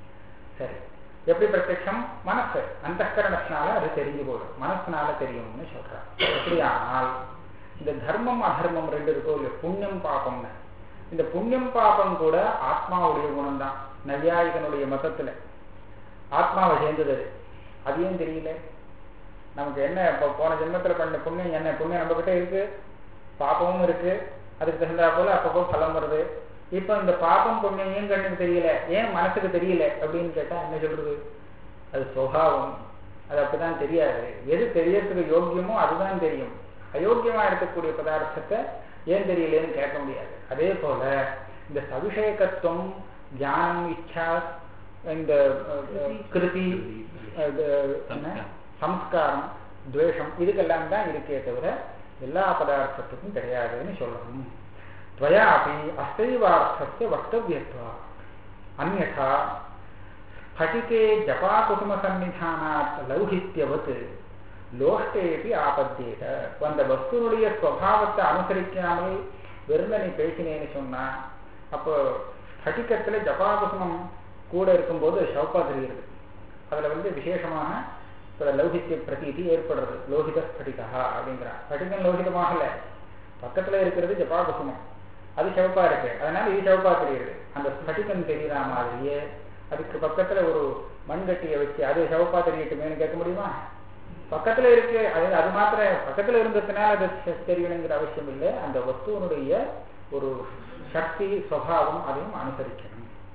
சரி எப்படி பிரத்யக்ஷம் மனசு அந்த கரணத்தினால அது தெரிஞ்சு போடும் மனசுனால தெரியும்னு சொல்றார் எப்படியானால் இந்த தர்மம் அதர்மம் ரெண்டு இருக்கோ இல்லையோ புண்ணியம் பாபம்னு இந்த புண்ணியம் பாபம் கூட ஆத்மாவுடைய குணம் தான் நையாயிகனுடைய மதத்துல ஆத்மாவை சேர்ந்தது அது அது ஏன் தெரியல நமக்கு என்ன இப்போ போன ஜென்மத்துல பண்ண புண்ணியம் என்ன புண்ணியம் நம்ம கிட்ட இருக்கு பாப்பமும் இருக்கு அதுக்கு தகுந்தா போல அப்பப்போ பலம் வருது இப்போ இந்த பாப்பம் புண்ணியம் ஏன் கண்ணுக்கு தெரியல ஏன் மனசுக்கு தெரியல அப்படின்னு கேட்டா என்ன சொல்றது அது சுவாவம் அது அப்படிதான் தெரியாது எது தெரியறதுக்கு யோக்கியமோ அதுதான் தெரியும் அயோக்கியமா இருக்கக்கூடிய பதார்த்தத்தை ஏன் தெரியலன்னு கேட்க முடியாது அதே போல இந்த சவிஷேகத்துவம் ஞானம் இச்சா இந்த அஹ், அஹ், கிருதி அது என்ன? சம்ஸ்காரம் துவேஷம் இதுக்கெல்லாம் தான் இருக்கே தவிர எல்லா பதார்த்தத்துக்கும் கிடையாதுன்னு சொல்லணும் துவயாபி அசைவார்த்தस्य வக்தவியத்வா அந்யதா ஸ்பட்டிகே ஜபாகுசுமசன்னிதானாத் லௌகித்யவத் லோஷ்டேபி ஆபத்தியேத அந்த வஸ்துனுடைய ஸ்வபாவத்தை அனுசரிக்காமல் வெறுமனை பேசினேன்னு சொன்னா அப்போ ஸ்பட்டிகத்துல ஜபாகுசுமம் கூட இருக்கும்போது ஷௌப்பா தெரிகிறது அதுல வந்து விசேஷமாக இப்ப லௌகித்ய பிரதீதி ஏற்படுறது லோகித ஸ்படிகா அப்படிங்கிறான் ஸ்படிகம் லோகிதமாகல பக்கத்துல இருக்கிறது ஜபாகுசுமம் அது சிவப்பா இருக்கு அதனால இது சிவப்பா தெரியுது அந்த ஸ்படிகம் தெரியற மாதிரியே அதுக்கு பக்கத்துல ஒரு மண்கட்டியை வச்சு அது சிவப்பா தெரியட்டுமேன்னு கேட்க முடியுமா பக்கத்துல இருக்கு அது அது மாத்திர பக்கத்துல இருந்ததுனால அது தெ- தெரியணுங்கிற அவசியம் இல்லை அந்த வஸ்துவனுடைய ஒரு சக்தி சுவாவம் அதையும் அனுசரிக்கணும்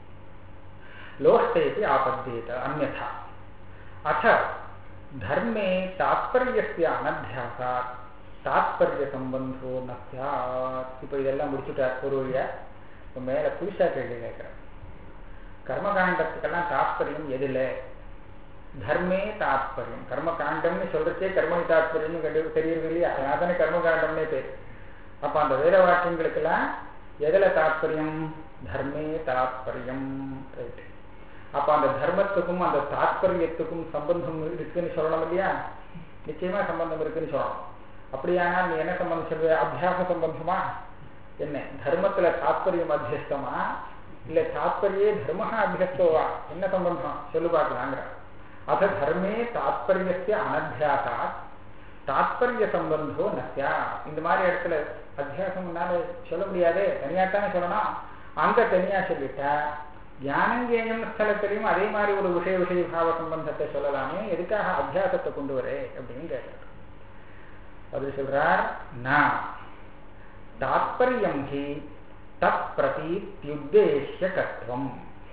லோஷ்டேபி ஆபத்தியேத அந்யதா அத தர்மே தாத்பரியஸ்ய அனத்தியாசாத் தாத்பரிய சம்பந்தோ ந சியாத் இப்போ இதெல்லாம் முடிச்சுட்டார் ஒரு வழியா இப்போ மேல புதுசா கேள்வி கேட்கிறேன் கர்மகாண்டத்துக்கெல்லாம் தாத்பரியம் எதுல தர்மே தாத்பரியம் கர்மகாண்டம்னு சொல்றச்சே கர்ம தாத்பரியம்னு கண்டு தெரியுது இல்லையா அதனால தானே கர்மகாண்டம்னே பேர் அப்ப அந்த வேத வாக்கியங்களுக்கெல்லாம் எதுல தாத்பரியம் தர்மே தாத்பரியம் ரைட் அப்ப அந்த தர்மத்துக்கும் அந்த தாத்பரியத்துக்கும் சம்பந்தம் இருக்குன்னு சொல்லணும் இல்லையா நிச்சயமா சம்பந்தம் இருக்குன்னு சொல்லணும் அப்படியானால் நீ என்ன சம்பந்தம் சொல்ற அபியாச சம்பந்தமா என்ன தர்மத்துல தாத்பரியம் அத்தியஸ்தமா இல்ல தாத்பரியே தர்ம அத்தியஸ்தோவா என்ன சம்பந்தம் சொல்லு பார்க்கலாங்கிற அத தர்மே தாத்பரியஸ்ய அனத்தியாசா தாத்பரிய சம்பந்தோ நசியா இந்த மாதிரி இடத்துல அத்தியாசம்னால சொல்ல முடியாது தனியாத்தானே சொல்லணும் அங்க தனியா சொல்லிட்டா ஞானங்கேயம் ஸ்தலத்திலையும் அதே மாதிரி ஒரு விஷய விஷய பாவ சம்பந்தத்தை சொல்லலாமே எதுக்காக அத்தியாசத்தை கொண்டு வரே அப்படின்னு கேட்டார் பதில் சொல்றார் நான் தாத்பரியம் ஹி தத் பிரதீத்யுத்தேஷ்ய கத்வம்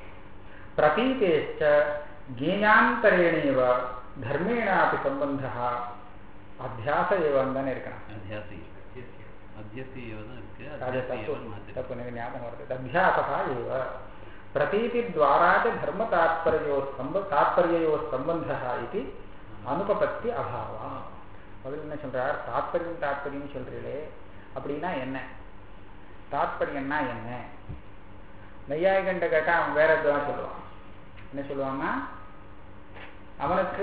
பிரதீதேஷ்ட ஜேயாந்தரேணேவ தர்மேணாபி சம்பந்தः அத்தியாச ஏவம் தானே இருக்கணும் அத்தியாசி அத்தியசி ஏவ தான் இருக்கு அது அத்தியாசி தப்பு ஏவன் மாத்தி தப்பு எனக்கு ஞாபகம் வருது அத்தியாசா ஏவ பிரதீதித்வாரா ச தர்ம தாத்பர்யோ சம்ப தாத்பர்யோ சம்பந்தः இது அனுபபத்தி அபாவா முதல்ல என்ன சொல்றார் தாத்பரியம் தாத்பரியம் சொல்றீங்களே அப்படின்னா என்ன தாத்பரியம்னா என்ன நையாயிகண்ட கேட்டா அவன் வேற எதுவும் சொல்லுவான் என்ன சொல்லுவான்னா அவனுக்கு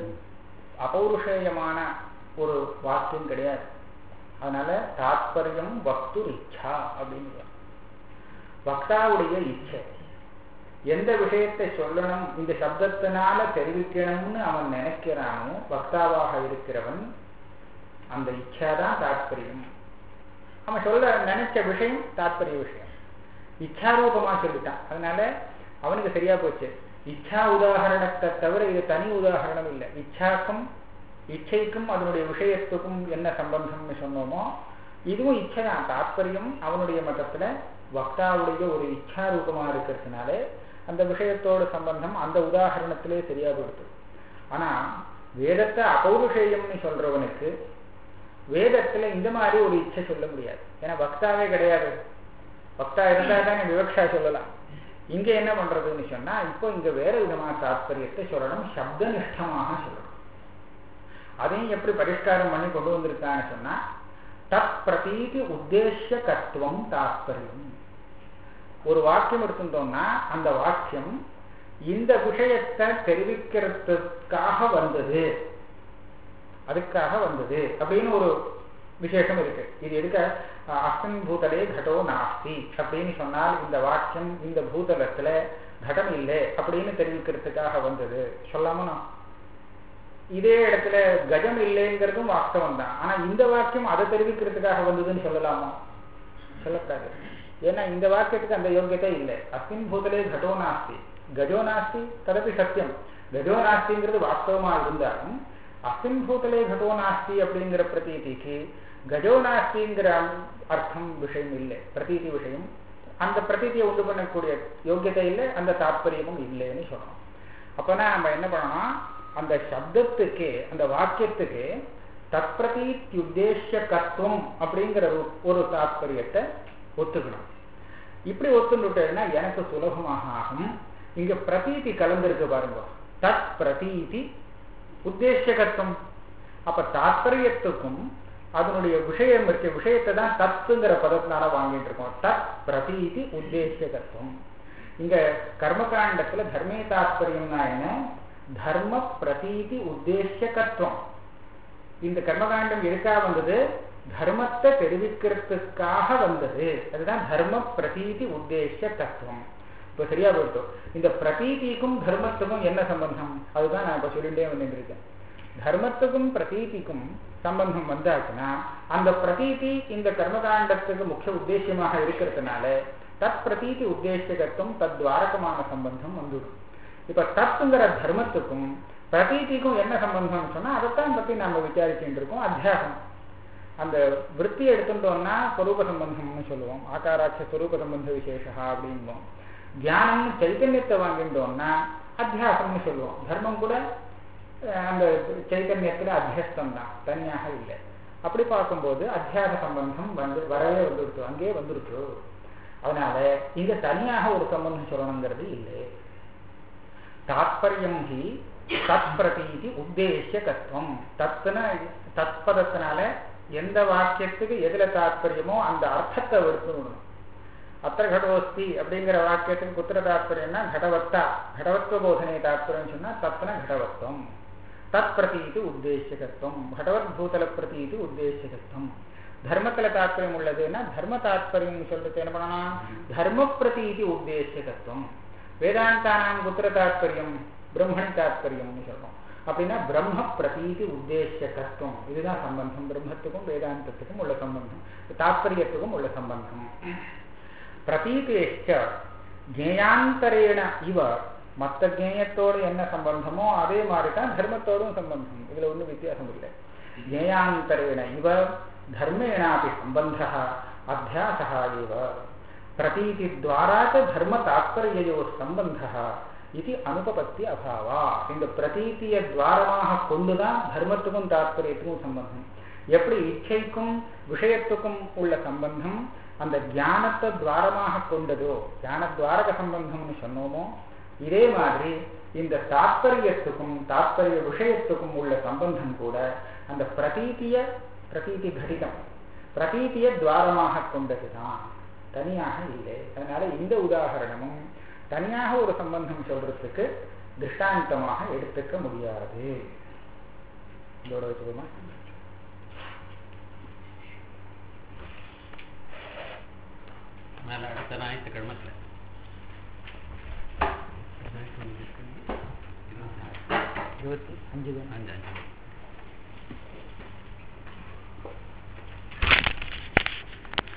அபௌருஷேயமான ஒரு வாக்கியம் கிடையாது அதனால தாத்பரியம் வக்து இச்சா அப்படின்னு சொல்லுவான். வக்தாவுடைய இச்சை எந்த விஷயத்தை சொல்லணும் இந்த சப்தத்தினால தெரிவிக்கணும்னு அவன் நினைக்கிறானோ வக்தாவாக இருக்கிறவன் அந்த இச்சாதான் தாத்பரியம் அவன் சொல்ல நினைச்ச விஷயம் தாத்பரிய விஷயம் இச்சாரூபமா சொல்லிட்டான் அதனால அவனுக்கு சரியா போச்சு இச்சா உதாகரணத்தை தவிர இது தனி உதாகரணம் இல்லை இச்சாக்கும் இச்சைக்கும் அதனுடைய விஷயத்துக்கும் என்ன சம்பந்தம்னு சொன்னோமோ இதுவும் இச்சை தான் தாத்பரியம் அவனுடைய மதத்துல வக்தாவுடைய ஒரு இச்சா ரூபமா இருக்கிறதுனால அந்த விஷயத்தோட சம்பந்தம் அந்த உதாகரணத்திலே சரியா போடுது ஆனா வேதத்தை அபௌருஷேயம்னு சொல்றவனுக்கு வேதத்துல இந்த மாதிரி ஒரு இச்சை சொல்ல முடியாது ஏன்னா வக்தாவே கிடையாது வக்தா இருந்தா தானே விவக்ஷா சொல்லலாம் இங்க என்ன பண்றதுன்னு சொன்னா இப்போ இங்க வேற விதமான தாத்பரியத்தை சொல்லணும் சப்தனிஷ்டமாக சொல்லணும் அதையும் எப்படி பரிஷ்காரம் பண்ணி கொண்டு வந்திருக்கான்னு சொன்னா தத் பிரதீதி உத்தேசிய கத்துவம் தாத்பரியம் ஒரு வாக்கியம் எடுத்துட்டோம்னா அந்த வாக்கியம் இந்த விஷயத்தை தெரிவிக்கிறதுக்காக வந்தது அதுக்காக வந்தது அப்படின்னு ஒரு விசேஷம் இருக்கு இது எடுக்க அஸ்மின் பூதலே கடோ நாஸ்தி அப்படின்னு சொன்னால் இந்த வாக்கியம் இந்த பூதலத்துல கடம் இல்லை அப்படின்னு தெரிவிக்கிறதுக்காக வந்தது சொல்லாமனா இதே இடத்துல கஜம் இல்லைங்கிறதும் வாஸ்தவம் தான் ஆனா இந்த வாக்கியம் அதை தெரிவிக்கிறதுக்காக வந்ததுன்னு சொல்லலாமா சொல்லக்கூடாது ஏன்னா இந்த வாக்கியத்துக்கு அந்த யோகியத்தை இல்லை அஸ்மின் பூதலே கடோ நாஸ்தி கஜோ நாஸ்தி ததப்பி சத்தியம் கஜோ நாஸ்திங்கிறது வாஸ்தவமா இருந்தாலும் அஸ்மின் பூதலே கடோ நாஸ்தி அப்படிங்கிற பிரதீதிக்கு கஜோ நாஸ்திங்கிற அர்த்தம் விஷயம் இல்லை பிரதீதி விஷயம் அந்த பிரதீதியை உண்டு பண்ணக்கூடிய யோகியத்தை இல்லை அந்த தாற்பயமும் இல்லைன்னு சொல்லணும் அப்போனா நம்ம என்ன பண்ணணும் அந்த சப்தத்துக்கு அந்த வாக்கியத்துக்கு தற்பிரதீத்யுத்தேசிய கத்துவம் அப்படிங்கிற ஒரு தாற்பயத்தை ஒத்துக்கணும் இப்படி ஒத்துண்டுட்டேன்னா எனக்கு சுலபமாக ஆகும் இங்க பிரதீதி கலந்திருக்கு பாருங்க தத் பிரதீதி உத்தேசியகத்துவம் அப்ப தாற்பயத்துக்கும் அதனுடைய விஷயம் இருக்க விஷயத்தை தான் தத்துங்கிற பதத்தினால வாங்கிட்டு இருக்கோம் தத் பிரதீதி உத்தேசியகத்துவம் இங்க கர்மகாண்டத்துல தர்மே தாற்பயம்னா என்ன தர்ம பிரதீதி உத்தேசியகத்துவம் இந்த கர்மகாண்டம் எதுக்கா வந்தது தர்மத்தை தெரிவிக்கிறதுக்காக வந்தது அதுதான் தர்ம பிரதீதி உத்தேசிய தத்துவம் இப்ப சரியா போயிட்டோம் இந்த பிரதீதிக்கும் தர்மத்துக்கும் என்ன சம்பந்தம் அதுதான் நான் இப்ப சொல்லிட்டே வந்துருக்கேன் தர்மத்துக்கும் பிரதீதிக்கும் சம்பந்தம் வந்தாச்சுன்னா அந்த பிரதீதி இந்த கர்மகாண்டத்துக்கு முக்கிய உத்தேசியமாக இருக்கிறதுனால தத் பிரதீதி உத்தேசியகத்துவம் தத் துவாரகமான சம்பந்தம் வந்துடும் இப்ப தத்துங்கிற தர்மத்துக்கும் பிரதீதிக்கும் என்ன சம்பந்தம்னு சொன்னா அதைத்தான் பத்தி நம்ம விசாரிச்சுட்டு இருக்கோம் அத்தியாசம் அந்த விற்பியை எடுத்துட்டோம்னா ஸ்வரூப சம்பந்தம்னு சொல்லுவோம் ஆகாராட்ச ஸ்வரூப சம்பந்த விசேஷா அப்படிம்போம் தியானம் சைத்தன்யத்தை வாங்கிட்டோம்னா அத்தியாசம்னு சொல்லுவோம் தர்மம் கூட அந்த சைத்தன்யத்துல அத்தியஸ்தம் தான் தனியாக இல்லை அப்படி பார்க்கும்போது அத்தியாச சம்பந்தம் வந்து வரவே வந்துருச்சு அங்கே வந்துருச்சு அதனால இங்க தனியாக ஒரு சம்பந்தம் சொல்லணுங்கிறது இல்லை தாத்பரியம் ஹி தத் பிரதீதி உத்தேசிய கத்துவம் தத்துன தத்பதத்தினால எந்த வாக்கியத்துக்கு எதுல தாத்பரியமோ அந்த அர்த்தத்தை எடுத்து விடணும் அத்திர கடோஸ்தி அப்படிங்கிற வாக்கியத்துக்கு குத்திர தாத்பரியம்னா கடவத்தா கடவத்துவ போதனை தாத்பரியம் சொன்னா தத்ன கடவத்துவம் தத் பிரதீதி உத்தேசியகத்துவம் கடவத் பூதல பிரதீதி உத்தேசியகத்துவம் தர்மத்துல தாத்பரியம் உள்ளதுன்னா தர்ம தாத்பரியம் சொல்றது என்ன பண்ணணும் தர்ம பிரதீதி உத்தேசியகத்துவம் வேதாந்தானாம் குத்திர தாத்பரியம் பிரம்மணி தாத்பரியம்னு சொல்றோம் அப்படின்னா பிரம்ம பிரதீதி உத்தேசிய தத்துவம் இதுதான் சம்பந்தம் பிரம்மத்துக்கும் வேதாந்தத்துக்கும் உள்ள சம்பந்தம் தாத்பரியத்துக்கும் உள்ள சம்பந்தம் பிரதீதேஷ்ட ஜேயாந்தரேண இவ மற்ற ஜேயத்தோடு என்ன சம்பந்தமோ அதே மாதிரி தான் தர்மத்தோடும் சம்பந்தம் இதுல ஒன்றும் வித்தியாசம் இல்லை ஜேயாந்தரேண இவ தர்மேணாபி சம்பந்த அத்தியாசா இவ பிரதீதித்வாரா தர்ம தாத்பரியோ சம்பந்த இது அனுபபத்தி அபாவா இந்த பிரதீத்திய துவாரமாக கொண்டுதான் தர்மத்துக்கும் தாத்பரியத்துக்கும் சம்பந்தம் எப்படி இச்சைக்கும் விஷயத்துக்கும் உள்ள சம்பந்தம் அந்த ஞானத்தை துவாரமாக கொண்டதோ ஞான துவாரக சம்பந்தம்னு சொன்னோமோ இதே மாதிரி இந்த தாத்பரியத்துக்கும் தாத்பரிய விஷயத்துக்கும் உள்ள சம்பந்தம் கூட அந்த பிரதீத்திய பிரதீதி கடிதம் பிரதீத்திய துவாரமாக கொண்டதுதான் தனியாக இல்லை அதனால இந்த உதாகரணமும் தனியாக ஒரு சம்பந்தம் சொல்றதுக்கு திருஷ்டாந்தமாக எடுத்துக்க முடியாது இதோட வச்சுக்கோமா மேல அடுத்த ஞாயிற்றுக்கிழமை இருபத்தி அஞ்சு அஞ்சு அஞ்சு